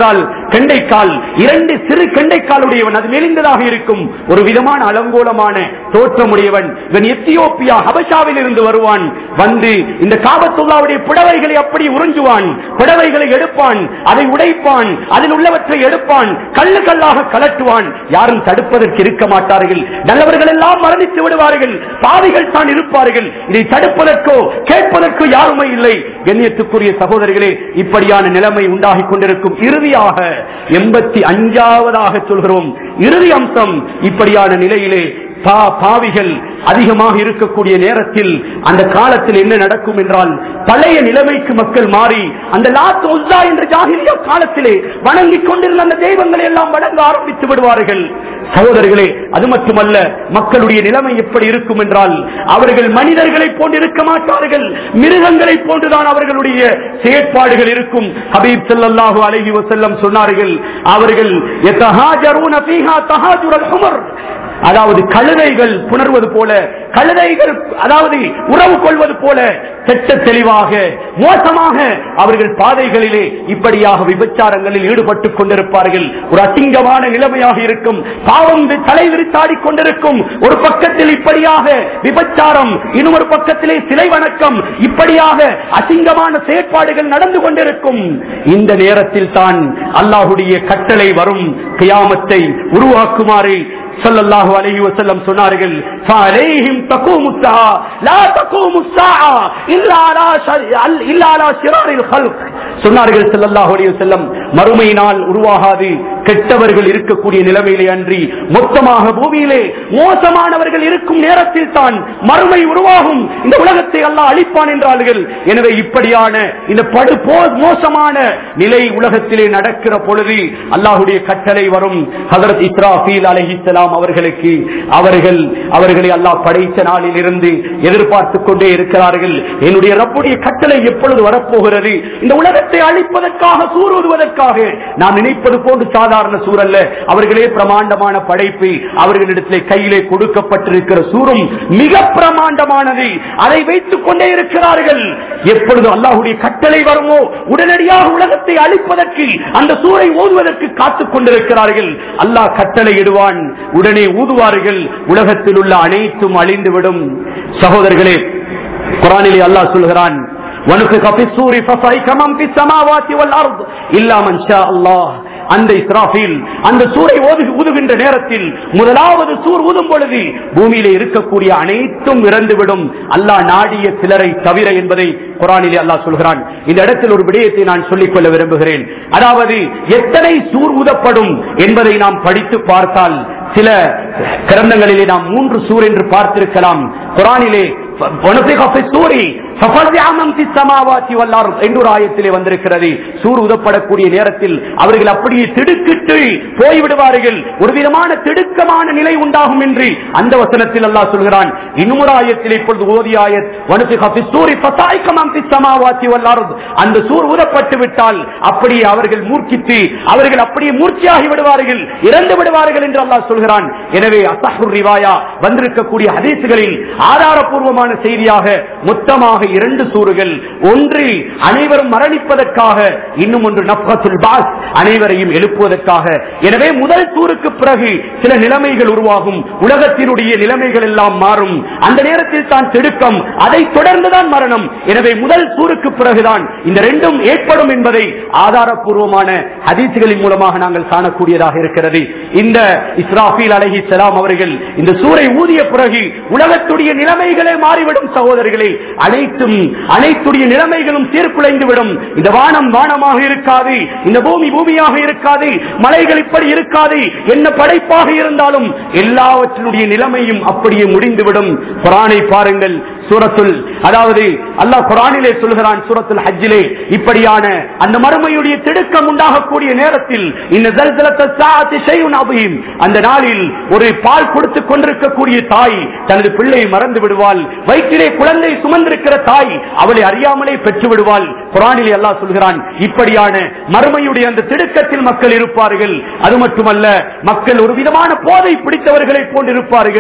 [SPEAKER 1] கெண்டைக்கால் இரண்டு சிறு கெண்டைக்காலுடையவன் அது மெலிந்ததாக இருக்கும் ஒரு விதமான அலங்கோலமான தோற்றமுடையவன் இவன் எத்தியோப்பியா ஹபஷாவில் இருந்து வருவான் வந்து இந்த காபத்துல்லாவுடைய புடவைகளை அப்படி உறிஞ்சுவான் புடவைகளை எடுப்பான் அதை உடைப்பான் அதில் உள்ளவற்றை எடுப்பான் கல்லு கல்லாக கலட்டுவான் யாரும் தடுப்பதற்கு இருக்க மாட்டார்கள் நல்லவர்கள் எல்லாம் மரணித்து விடுவார்கள் பாவிகள் தான் இருப்பார்கள் இதை தடுப்பதற்கோ கேட்பதற்கோ யாருமே இல்லை கண்ணியத்துக்குரிய சகோதரர்களே இப்படியான நிலைமை உண்டாகி கொண்டிருக்கும் இறுதியாக எண்பத்தி அஞ்சாவதாக சொல்கிறோம் இறுதி அம்சம் இப்படியான நிலையிலே பா- பாவிகள் அதிகமாக இருக்கக்கூடிய நேரத்தில் அந்த காலத்தில் என்ன நடக்கும் என்றால் பழைய நிலைமைக்கு மக்கள் மாறி அந்த லாத் உஸ்ஸா என்ற ஜாகிலியா காலத்திலே வணங்கிக் கொண்டிருந்த அந்த தெய்வங்களை எல்லாம் வணங்க ஆரம்பித்து விடுவார்கள் சகோதரர்களே அது மட்டுமல்ல மக்களுடைய நிலைமை எப்படி இருக்கும் என்றால் அவர்கள் மனிதர்களை போன்று இருக்க மாட்டார்கள் மிருகங்களை போன்றுதான் அவர்களுடைய செயற்பாடுகள் இருக்கும் ஹபீப் ஸல்லல்லாஹு அலைஹி வஸல்லம் சொன்னார்கள் அவர்கள் யதஹாஜரூன ஃபீஹா தஹாஜுரல் ஹுமர் அதாவது கழுதைகள் புணர்வது போல கழுதைகள் அதாவது உறவு கொள்வது போல திட்ட தெளிவாக மோசமாக அவர்கள் பாதைகளிலே இப்படியாக விபச்சாரங்களில் ஈடுபட்டுக் கொண்டிருப்பார்கள் ஒரு அசிங்கமான நிலைமையாக இருக்கும் பாவம் வி- தலை விரித்தாடி கொண்டிருக்கும் ஒரு பக்கத்தில் இப்படியாக விபச்சாரம் இன்னொரு பக்கத்திலே சிலை வணக்கம் இப்படியாக அசிங்கமான செயற்பாடுகள் நடந்து கொண்டிருக்கும் இந்த நேரத்தில் தான் அல்லாஹுடைய கட்டளை வரும் கியாமத்தை உருவாக்குமாறு ஸல்லல்லாஹு அலைஹி வஸல்லம் சொன்னார்கள் فعليهم تقوم الساعة لا تقوم الساعة إلا على شر- إلا على شرار الخلق சொன்னார்கள் ஸல்லல்லாஹு அலைஹி வஸல்லம் மறுமை நாள் உருவாகாது கெட்டவர்கள் இருக்கக்கூடிய நிலைமையிலே அன்றி மொத்தமாக பூமியிலே மோசமானவர்கள் இருக்கும் நேரத்தில் தான் மறுமை உருவாகும் இந்த உலகத்தை அல்லாஹ் அழிப்பான் என்றார்கள் எனவே இப்படியான இந்த படு போ- மோசமான நிலை உலகத்திலே நடக்கிற பொழுது அல்லாஹுடைய கட்டளை வரும் ஹதரத் இஸ்ராஃபீல் அலைஹிஸ்ஸலாம் அவர்களுக்கு அவர்கள் அவர்களை அல்லாஹ் படைத்த நாளில் இருந்து எதிர்பார்த்துக் கொண்டே இருக்கிறார்கள் என்னுடைய ரப்புடைய கட்டளை எப்பொழுது வரப்போகிறது இந்த உலகத்தை அழிப்பதற்காக சூறுவதற்காக நாம் நினைப்பது போன்று சாதாரண சூழல்ல அவர்களே பிரமாண்டமான படைப்பு அவர்களிடத்திலே கையிலே கொடுக்கப்பட்டிருக்கிற சூரும் மிக பிரமாண்டமானது அதை வைத்துக் கொண்டே இருக்கிறார்கள் எப்பொழுது அல்லாஹுடைய கட்டளை வருமோ உடனடியாக உலகத்தை அழிப்பதற்கு அந்த சூரை ஓதுவதற்கு காத்துக் கொண்டிருக்கிறார்கள் அல்லாஹ் கட்டளை இடுவான் உடனே ஊதுவார்கள் உலகத்தில் உள்ள அனைத்தும் அழிந்துவிடும் சகோதரர்களே குரானிலே அல்லாஹ் சொல்கிறான் ونفخ في الصور فصعق من في السماوات والارض الا من شاء الله அந்த இஸ்ராஃபில் அந்த சூரை ஓது- ஊதுகின்ற நேரத்தில் முதலாவது சூர் ஊதும் பொழுது பூமியிலே இருக்கக்கூடிய அனைத்தும் இறந்துவிடும் அல்லாஹ் நாடிய சிலரை தவிர என்பதை குரானிலே அல்லாஹ் சொல்கிறான் இந்த இடத்தில் ஒரு விடயத்தை நான் சொல்லிக் கொள்ள விரும்புகிறேன் அதாவது எத்தனை சூர் ஊதப்படும் என்பதை நாம் படித்து பார்த்தால் சில கிரந்தங்களிலே நாம் மூன்று சூர் என்று பார்த்திருக்கலாம் குரானிலே وَنُفِخَ فِي الصُّورِ فَفَزِعَ مَن فِي السَّمَاوَاتِ وَالْأَرْضِ என்று ஒரு ஆயத்திலே வந்திருக்கிறது சூர் உதப்படக்கூடிய நேரத்தில் அவர்கள் அப்படியே திடுக்கிட்டு போய்விடுவார்கள் ஒரு விதமான திடுக்கமான நிலை உண்டாகும் என்று அந்த வசனத்தில் அல்லாஹ் சொல்கிறான் இன்னும் ஒரு ஆயத்தில் இப்பொழுது ஓதிய ஆயத் وَنُفِخَ فِي الصُّورِ فَصَعِقَ مَن فِي السَّمَاوَاتِ وَالْأَرْضِ அந்த சூர் ஊதப்பட்டு விட்டால் அப்படியே அவர்கள் மூர்க்கித்து அவர்கள் அப்படியே மூர்ச்சியாகி விடுவார்கள் இறந்து விடுவார்கள் என்று அல்லாஹ் சொல்கிறான் எனவே அசஹுர் ரிவாயா வந்திருக்கக்கூடிய ஹதீசுகளில் ஆதாரபூர்வமான செய்தியாக மொத்தமாக இரண்டு சூறுகள் ஒன்று அனைவரும் மரணிப்பதற்காக இன்னும் ஒன்று நப்கத்துல் பாஸ் அனைவரையும் எழுப்புவதற்காக எனவே முதல் சூருக்கு பிறகு சில நிலைமைகள் உருவாகும் உலகத்தினுடைய நிலைமைகள் எல்லாம் மாறும் அந்த நேரத்தில் தான் திடுக்கம் அதை தொடர்ந்துதான் மரணம் எனவே முதல் சூருக்கு பிறகுதான் இந்த ரெண்டும் ஏற்படும் என்பதை ஆதாரபூர்வமான ஹதீசுகளின் மூலமாக நாங்கள் காணக்கூடியதாக இருக்கிறது இந்த இஸ்ராஃபீல் அலஹி சலாம் அவர்கள் இந்த சூரை ஊதிய பிறகு உலகத்துடைய நிலைமைகளே மாறிவிடும் சகோதரர்களே அனைத்தும் அனைத்துடைய நிலைமைகளும் சீர்குலைந்துவிடும் இந்த வானம் வானமாக இருக்காது இந்த பூமி பூமியாக இருக்காது மலைகள் இப்படி இருக்காது என்ன படைப்பாக இருந்தாலும் எல்லாவற்றினுடைய நிலைமையும் அப்படியே முடிந்துவிடும் குரானை பாருங்கள் சூரத்துல் அதாவது அல்லாஹ் குரானிலே சொல்கிறான் சூரத்துல் ஹஜ்ஜிலே இப்படியான அந்த மறுமையுடைய திடுக்கம் உண்டாகக்கூடிய நேரத்தில் இந்த ஜல்சலத்த சாஅத்தி ஷைஉன் அதீம். அந்த நாளில் ஒரு பால் கொடுத்துக் கொண்டிருக்கக்கூடிய தாய் தனது பிள்ளை மறந்து விடுவாள் வயிற்றிலே குழந்தை சுமந்திருக்கிற தாய் அவளை அறியாமலே பெற்று விடுவாள் குரானிலே அல்லாஹ் சொல்கிறான் இப்படியான மறுமையுடைய அந்த திடுக்கத்தில் மக்கள் இருப்பார்கள் அது மட்டுமல்ல மக்கள் ஒரு விதமான போதை பிடித்தவர்களை போன்றிருப்பார்கள்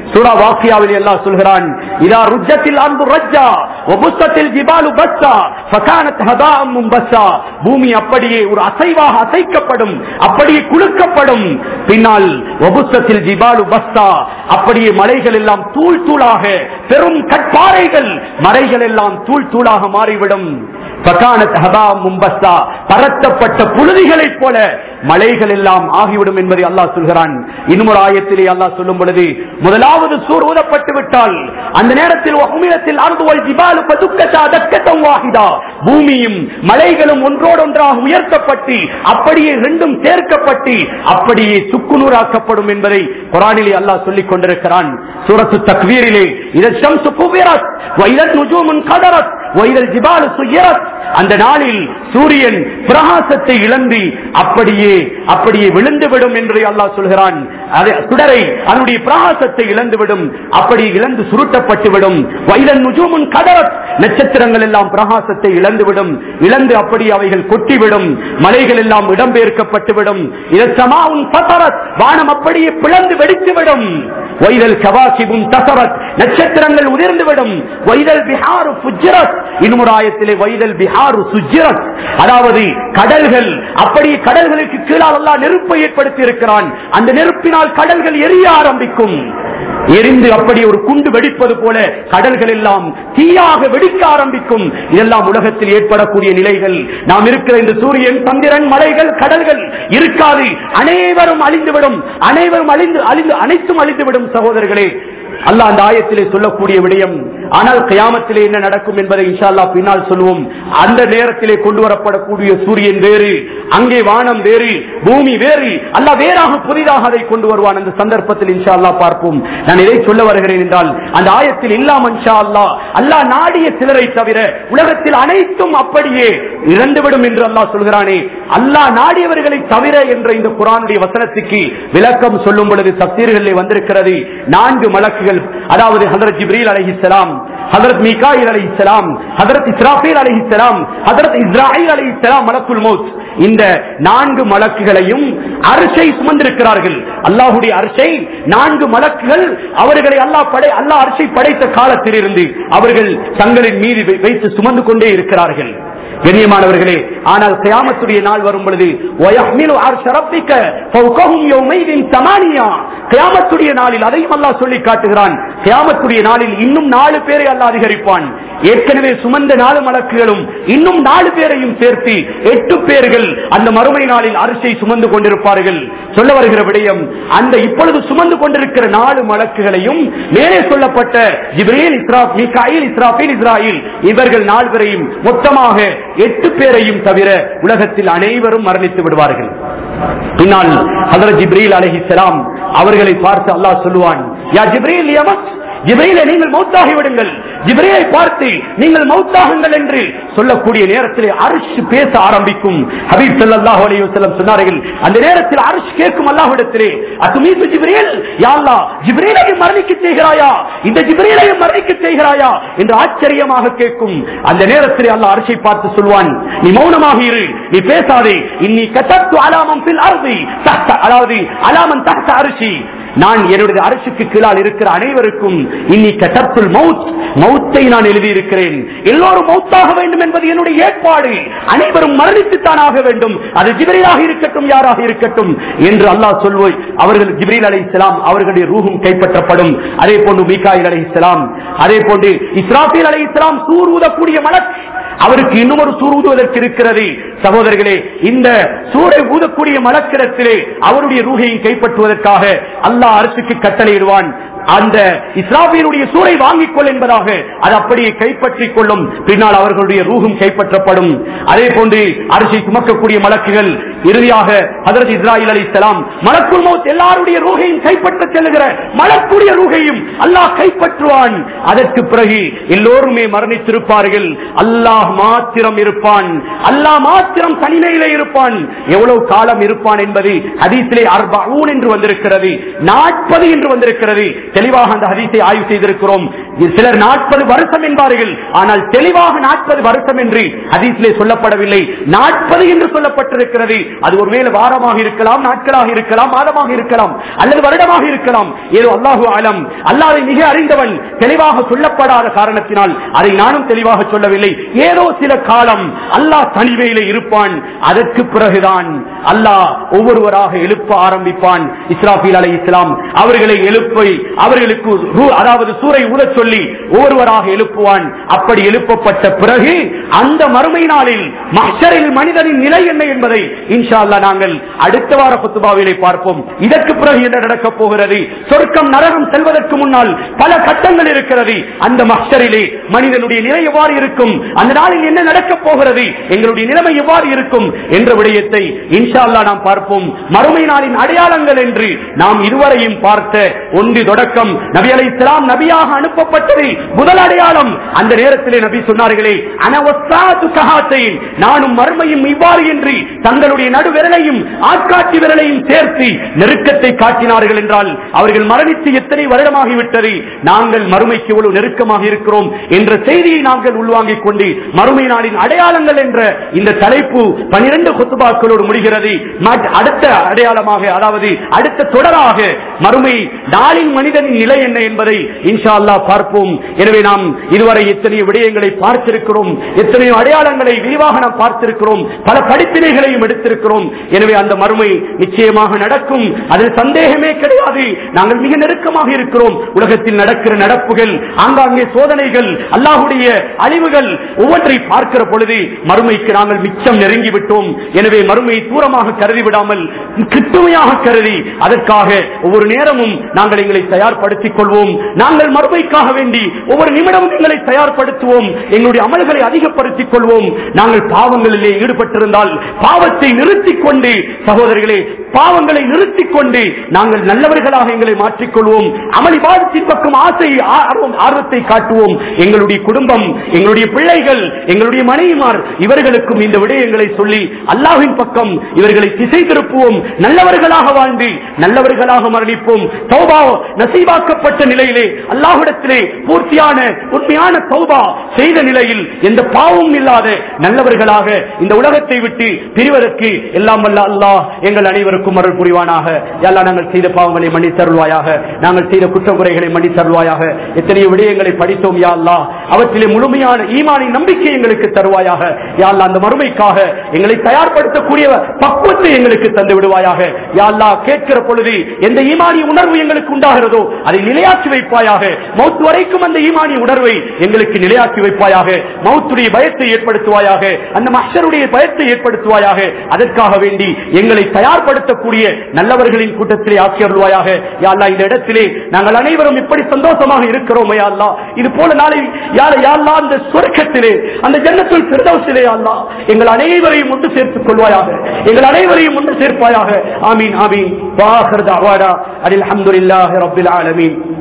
[SPEAKER 1] சூரா வாக்கியாவில் எல்லாம் சொல்கிறான் இதா ருஜத்தில் அன்பு ரஜ்ஜா ஒபுஸ்தத்தில் ஜிபாலு பஸ்ஸா ஃபகானத் ஹதாம் மும்பஸ்ஸா பூமி அப்படியே ஒரு அசைவாக அசைக்கப்படும் அப்படியே குலுக்கப்படும் பின்னால் ஒபுஸ்தத்தில் ஜிபாலு பஸ்ஸா அப்படியே மலைகள் எல்லாம் தூள் தூளாக பெரும் கட்பாறைகள் மலைகள் எல்லாம் தூள் தூளாக மாறிவிடும் ஃபகானத் ஹதாம் மும்பஸ்ஸா பரத்தப்பட்ட புழுதிகளைப் போல மலைகள் எல்லாம் ஆகிவிடும் என்பதை அல்லாஹ் சொல்கிறான் இன்னும் ஒரு ஆயத்திலே அல்லாஹ் சொல்லும் பொழுது முதலாவது சூர் ஊதப்பட்டு விட்டால் அந்த நேரத்தில் உம்மிடத்தில் அருந்துவல் ஜிபாலு பதுக்கத்தா தக்கத்தம் வாகிதா பூமியும் மலைகளும் ஒன்றோடொன்றாக உயர்த்தப்பட்டு அப்படியே ரெண்டும் சேர்க்கப்பட்டு அப்படியே சுக்குநூறாக்கப்படும் என்பதை குரானிலே அல்லாஹ் சொல்லிக் கொண்டிருக்கிறான் சூரத்து தக்வீரிலே இதன் ஷம்சு குவிரத் வைரத் நுஜூமுன் கதரத் வைரல் ஜிபாலு சுயரத் அந்த நாளில் சூரியன் பிரகாசத்தை இழந்து அப்படியே அப்படியே விழுந்துவிடும் என்று அல்லாஹ் சொல்கிறான் அதை சுடரை அதனுடைய பிரகாசத்தை இழந்துவிடும் அப்படி இழந்து சுருட்டப்பட்டுவிடும் வைரல் நுஜூமுன் கதரத் நட்சத்திரங்கள் எல்லாம் பிரகாசத்தை இழந்துவிடும் இழந்து அப்படி அவைகள் கொட்டிவிடும் மலைகள் எல்லாம் இடம்பெயர்க்கப்பட்டுவிடும் இதற்சமாவும் பசரத் வானம் அப்படியே பிளந்து வெடித்துவிடும் வைரல் கவாசிபும் தசரத் நட்சத்திரங்கள் உதிர்ந்துவிடும் வைரல் பிஹாரு புஜ்ரத் இன்னும் ஒரு ஆயத்திலே வைரல் பிஹாரு சுஜ்ரத் அதாவது கடல்கள் அப்படி கடல்களுக்கு கீழால் எல்லாம் நெருப்பை ஏற்படுத்தி இருக்கிறான் அந்த நெருப்பினால் கடல்கள் எரிய ஆரம்பிக்கும் எரிந்து அப்படி ஒரு குண்டு வெடிப்பது போல கடல்கள் எல்லாம் தீயாக வெடிக்க ஆரம்பிக்கும் இதெல்லாம் உலகத்தில் ஏற்படக்கூடிய நிலைகள் நாம் இருக்கிற இந்த சூரியன் சந்திரன் மலைகள் கடல்கள் இருக்காது அனைவரும் அழிந்துவிடும் அனைவரும் அழிந்து அழிந்து அனைத்தும் அழிந்துவிடும் சகோதரர்களே அல்லாஹ் அந்த ஆயத்திலே சொல்லக்கூடிய விடயம் ஆனால் கயாமத்திலே என்ன நடக்கும் என்பதை இன்ஷா அல்லாஹ் பின்னால் சொல்லுவோம் அந்த நேரத்திலே கொண்டு வரப்படக்கூடிய சூரியன் வேறு அங்கே வானம் வேறு பூமி வேறு அல்லாஹ் வேறாக புதிதாக அதை கொண்டு வருவான் அந்த சந்தர்ப்பத்தில் இன்ஷா அல்லாஹ் பார்ப்போம் நான் இதை சொல்ல வருகிறேன் என்றால் அந்த ஆயத்தில் இல்லாம இன்ஷா அல்லாஹ் அல்லாஹ் நாடிய சிலரை தவிர உலகத்தில் அனைத்தும் அப்படியே இறந்துவிடும் என்று அல்லாஹ் சொல்கிறானே அல்லாஹ் நாடியவர்களை தவிர என்ற இந்த குரானுடைய வசனத்துக்கு விளக்கம் சொல்லும் பொழுது தப்தீர்களில் வந்திருக்கிறது நான்கு மலக்குகள் அதாவது ஹதரத் ஜிப்ரீல் அலைஹிஸ்ஸலாம் ஹதரத் மீகாயில் அலைஹிஸ்ஸலாம் ஹதரத் இஸ்ராஃபீல் அலைஹிஸ்ஸலாம் ஹதரத் இஸ்ராயில் அலைஹிஸ்ஸலாம் மலக்குல் மௌத் இந்த நான்கு மலக்குகளையும் அரிசை சுமந்திருக்கிறார்கள் அல்லாஹுடைய அரிசை நான்கு மலக்குகள் அவர்களை அல்லாஹ் படை அல்லாஹ் அரிசை படைத்த காலத்திலிருந்து அவர்கள் தங்களின் மீது வை- வைத்து சுமந்து கொண்டே இருக்கிறார்கள் கண்ணியமானவர்களே ஆனால் கியாமத்துடைய நாள் வரும் பொழுது வயஹ்மிலு அர்ஷ ரப்பிக்க ஃபௌகஹும் யௌமைதின் சமானியா கியாமத்துடைய நாளில் அதையும் அல்லாஹ் சொல்லி காட்டுகிறான் கியாமத்துடைய நாளில் இன்னும் நாலு பேரை அல்லாஹ் அதிகரிப்பான் ஏற்கனவே சுமந்த நாலு மலக்குகளும் இன்னும் நாலு பேரையும் சேர்த்து எட்டு பேர்கள் அந்த மறுமை நாளில் அரிசை சுமந்து கொண்டிருப்பார்கள் சொல்ல வருகிற விடயம் அந்த இப்பொழுது சுமந்து கொண்டிருக்கிற நாலு மலக்குகளையும் மேலே சொல்லப்பட்ட ஜிப்ரீல் இஸ்ராப் மீகாயில் இஸ்ராஃபில் இஸ்ராயில் இவர்கள் நால்வரையும் மொத்தமாக எட்டு பேரையும் தவிர உலகத்தில் அனைவரும் மரணித்து விடுவார்கள் பின்னால் ஹதரத் ஜிப்ரீல் அலைஹிஸ்ஸலாம் அவர்களை பார்த்து அல்லாஹ் சொல்லுவான் யா ஜிப்ரீல் யமத் ஜிப்ரீலை நீங்கள் மௌத்தாகி விடுங்கள் ஜிப்ரீலை பார்த்து நீங்கள் மௌத்தாகுங்கள் என்று சொல்லக்கூடிய நேரத்தில் அரிசி பேச ஆரம்பிக்கும் ஹபீப் ஸல்லல்லாஹு அலைஹி வஸல்லம் சொன்னார்கள் அந்த நேரத்தில் அரிசி கேட்கும் அல்லாஹ்விடத்திலே அத்துமீது ஜிப்ரீல் யா அல்லாஹ் ஜிப்ரீலையும் மரணிக்க செய்கிறாயா இந்த ஜிப்ரீலையும் மரணிக்க செய்கிறாயா என்று ஆச்சரியமாக கேட்கும் அந்த நேரத்தில் அல்லாஹ் அரிசை பார்த்து சொல்வான் நீ மௌனமாக இரு நீ பேசாதே இன்னி கத்தத்து அலாமம் பில் அருதி அதாவது அலாமன் தஹ்த அரிசி நான் என்னுடைய அரசுக்கு கீழால் இருக்கிற அனைவருக்கும் இன்னி கட்டத்துல் மவுத் மௌத்தை நான் எழுதியிருக்கிறேன் எல்லோரும் மௌத்தாக வேண்டும் என்பது என்னுடைய ஏற்பாடு அனைவரும் மரணித்துத்தான் ஆக வேண்டும் அது ஜிப்ரீலாக இருக்கட்டும் யாராக இருக்கட்டும் என்று அல்லாஹ் சொல்வோய் அவர்கள் ஜிப்ரீல் அலை அவர்களுடைய ரூஹும் கைப்பற்றப்படும் அதே போன்று மீகாயில் அலை அதே போன்று இஸ்ராஃபீல் அலை இஸ்லாம் சூர் ஊதக்கூடிய மலக் அவருக்கு இன்னும் ஒரு சூர் ஊதுவதற்கு இருக்கிறது சகோதரர்களே இந்த சூரை ஊதக்கூடிய மலக்கிடத்திலே அவருடைய ரூகையும் கைப்பற்றுவதற்காக அல்லாஹ் அரசுக்கு கட்டளையிடுவான் அந்த இஸ்லாமியருடைய சூரை வாங்கிக் கொள் என்பதாக அது அப்படியே கைப்பற்றிக் கொள்ளும் பின்னால் அவர்களுடைய ரூகும் கைப்பற்றப்படும் அதே போன்று அரிசி சுமக்கக்கூடிய மலக்குகள் இறுதியாக ஹதரத் இஸ்ராயில் அலி இஸ்லாம் மலக்குள் மௌத் எல்லாருடைய ரூகையும் கைப்பற்ற செல்லுகிற மலக்குடைய ரூகையும் அல்லாஹ் கைப்பற்றுவான் அதற்கு பிறகு எல்லோருமே மரணித்திருப்பார்கள் அல்லாஹ் மாத்திரம் இருப்பான் அல்லாஹ் மாத்திரம் தனிமையிலே இருப்பான் எவ்வளவு காலம் இருப்பான் என்பது ஹதீஸிலே அர்பூன் என்று வந்திருக்கிறது நாற்பது என்று வந்திருக்கிறது தெளிவாக அந்த ஹதீஸை ஆய்வு செய்திருக்கிறோம் சிலர் நாற்பது வருஷம் என்பார்கள் ஆனால் தெளிவாக நாற்பது வருஷம் என்று ஹதீஸிலே சொல்லப்படவில்லை நாற்பது என்று சொல்லப்பட்டிருக்கிறது அது ஒருவேளை வாரமாக இருக்கலாம் நாட்களாக இருக்கலாம் மாதமாக இருக்கலாம் அல்லது வருடமாக இருக்கலாம் ஏதோ அல்லாஹு ஆலம் அல்லாதை மிக அறிந்தவன் தெளிவாக சொல்லப்படாத காரணத்தினால் அதை நானும் தெளிவாக சொல்லவில்லை ஏதோ சில காலம் அல்லாஹ் தனிமையிலே இருப்பான் அதற்கு பிறகுதான் அல்லாஹ் ஒவ்வொருவராக எழுப்ப ஆரம்பிப்பான் இஸ்ராபீல் அலை இஸ்லாம் அவர்களை எழுப்பி அவர்களுக்கு ரூ- அதாவது சூரை ஊதச் சொல்லி ஒவ்வொருவராக எழுப்புவான் அப்படி எழுப்பப்பட்ட பிறகு அந்த மறுமை நாளில் மஹ்ஷரில் மனிதனின் நிலை என்ன என்பதை இன்ஷா அல்லாஹ் நாங்கள் அடுத்த வார குத்துபாவிலே பார்ப்போம் இதற்கு பிறகு என்ன நடக்கப் போகிறது சொர்க்கம் நரகம் செல்வதற்கு முன்னால் பல கட்டங்கள் இருக்கிறது அந்த மஹ்ஷரிலே மனிதனுடைய நிலை எவ்வாறு இருக்கும் அந்த நாளில் என்ன நடக்கப் போகிறது எங்களுடைய நிலைமை எவ்வாறு இருக்கும் என்ற விடயத்தை இன்ஷா அல்லாஹ் நாம் பார்ப்போம் மறுமை நாளின் அடையாளங்கள் என்று நாம் இதுவரையும் பார்த்த ஒன்று தொடக்கம் நபி அலை இஸ்லாம் நபியாக அனுப்பப்பட்டது முதல் அடையாளம் அந்த நேரத்திலே நபி சொன்னார்களே அனவசாத்து கஹாத்தைன் நானும் மறுமையும் இவ்வாறு என்று தங்களுடைய நடு விரலையும் ஆட்காட்டி விரலையும் சேர்த்து நெருக்கத்தை காட்டினார்கள் என்றால் அவர்கள் மரணித்து எத்தனை வருடமாகிவிட்டது நாங்கள் மறுமைக்கு எவ்வளவு நெருக்கமாக இருக்கிறோம் என்ற செய்தியை நாங்கள் உள்வாங்கிக் கொண்டு மறுமை நாளின் அடையாளங்கள் என்ற இந்த தலைப்பு பனிரெண்டு கொத்துபாக்களோடு முடிகிறது மற்ற- அடுத்த அடையாளமாக அதாவது அடுத்த தொடராக மறுமை நாளின் மனிதனின் நிலை என்ன என்பதை இன்ஷா அல்லாஹ் பார்ப்போம் எனவே நாம் இதுவரை எத்தனையோ விடயங்களை பார்த்திருக்கிறோம் எத்தனையோ அடையாளங்களை விரிவாக நாம் பார்த்திருக்கிறோம் பல படிப்பினைகளையும் எடுத்திருக்கிறோம் எனவே அந்த மறுமை நிச்சயமாக நடக்கும் அதில் சந்தேகமே கிடையாது நாங்கள் மிக நெருக்கமாக இருக்கிறோம் உலகத்தில் நடக்கிற நடப்புகள் ஆங்காங்கே சோதனைகள் அல்லாஹுடைய அழிவுகள் ஒவ்வொன்றை பார்க்கிற பொழுது மறுமைக்கு நாங்கள் மிச்சம் நெருங்கி விட்டோம் எனவே மறுமையை தூரமாக கருதி விடாமல் கிட்டுமையாக கருதி அதற்காக ஒவ்வொரு நேரமும் நாங்கள் எங்களை தயார்படுத்திக் கொள்வோம் நாங்கள் மறுமைக்காக வேண்டி ஒவ்வொரு நிமிடமும் எங்களை தயார்படுத்துவோம் எங்களுடைய அமல்களை அதிகப்படுத்திக் கொள்வோம் நாங்கள் பாவங்களிலே ஈடுபட்டிருந்தால் பாவத்தை நிறுத்திக் கொண்டு சகோதரர்களே பாவங்களை நிறுத்திக் கொண்டு நாங்கள் நல்லவர்களாக எங்களை மாற்றிக்கொள்வோம் அமளி பாதத்தின் பக்கம் ஆசை ஆர்வம் ஆர்வத்தை காட்டுவோம் எங்களுடைய குடும்பம் எங்களுடைய பிள்ளைகள் எங்களுடைய மனைவிமார் இவர்களுக்கும் இந்த விடயங்களை சொல்லி அல்லாஹ்வின் பக்கம் இவர்களை திசை திருப்புவோம் நல்லவர்களாக வாழ்ந்து நல்லவர்களாக மரணிப்போம் தௌபா நசீபாக்கப்பட்ட நிலையிலே அல்லாஹ்விடத்திலே பூர்த்தியான உண்மையான தௌபா செய்த நிலையில் எந்த பாவமும் இல்லாத நல்லவர்களாக இந்த உலகத்தை விட்டு பிரிவதற்கு எல்லாம் வல்ல அல்லாஹ் எங்கள் அனைவருக்கும் அருள் புரிவானாக எல்லாம் நாங்கள் செய்த பாவங்களை மன்னித்தருள்வாயாக நாங்கள் செய்த குற்றக்குறைகளை மன்னித்தருள்வாயாக எத்தனையோ விடயங்களை படித்தோம் யா அல்லாஹ் அவற்றிலே முழுமையான ஈமானின் நம்பிக்கை எங்களுக்கு தருவாயாக யா அல்லாஹ் அந்த மறுமைக்காக எங்களை தயார்படுத்தக்கூடிய பக்குவத்தை எங்களுக்கு தந்து விடுவாயாக யா அல்லாஹ் கேட்கிற பொழுது எந்த ஈமானிய உணர்வு எங்களுக்கு உண்டாகிறதோ அதை நிலையாக்கி வைப்பாயாக மௌத் வரைக்கும் அந்த ஈமானிய உணர்வை எங்களுக்கு நிலையாக்கி வைப்பாயாக மௌத்துடைய பயத்தை ஏற்படுத்துவாயாக அந்த மஷருடைய பயத்தை ஏற்படுத்துவாயாக அதற்காக வேண்டி எங்களை தயார்படுத்தக்கூடிய நல்லவர்களின் கூட்டத்திலே ஆக்கி அருள்வாயாக யா அல்லாஹ் இந்த இடத்திலே நாங்கள் அனைவரும் இப்படி சந்தோஷமாக இருக்கிறோம் யா அல்லாஹ் இது போல நாளை யார யா அல்லாஹ் அந்த சொர்க்கத்திலே அந்த ஜன்னத்துல் ஃபிர்தௌஸிலே யா அல்லாஹ் எங்கள் அனைவரையும் ஒன்று சேர்த்துக் கொள்வாயாக எங்கள் அனைவரையும் ஒன்று சேர்ப்பாயாக ஆமீன் ஆமீன் வாஹர் தஅவானா அல்ஹம்துலில்லாஹி ரப்பில் ஆலமீன்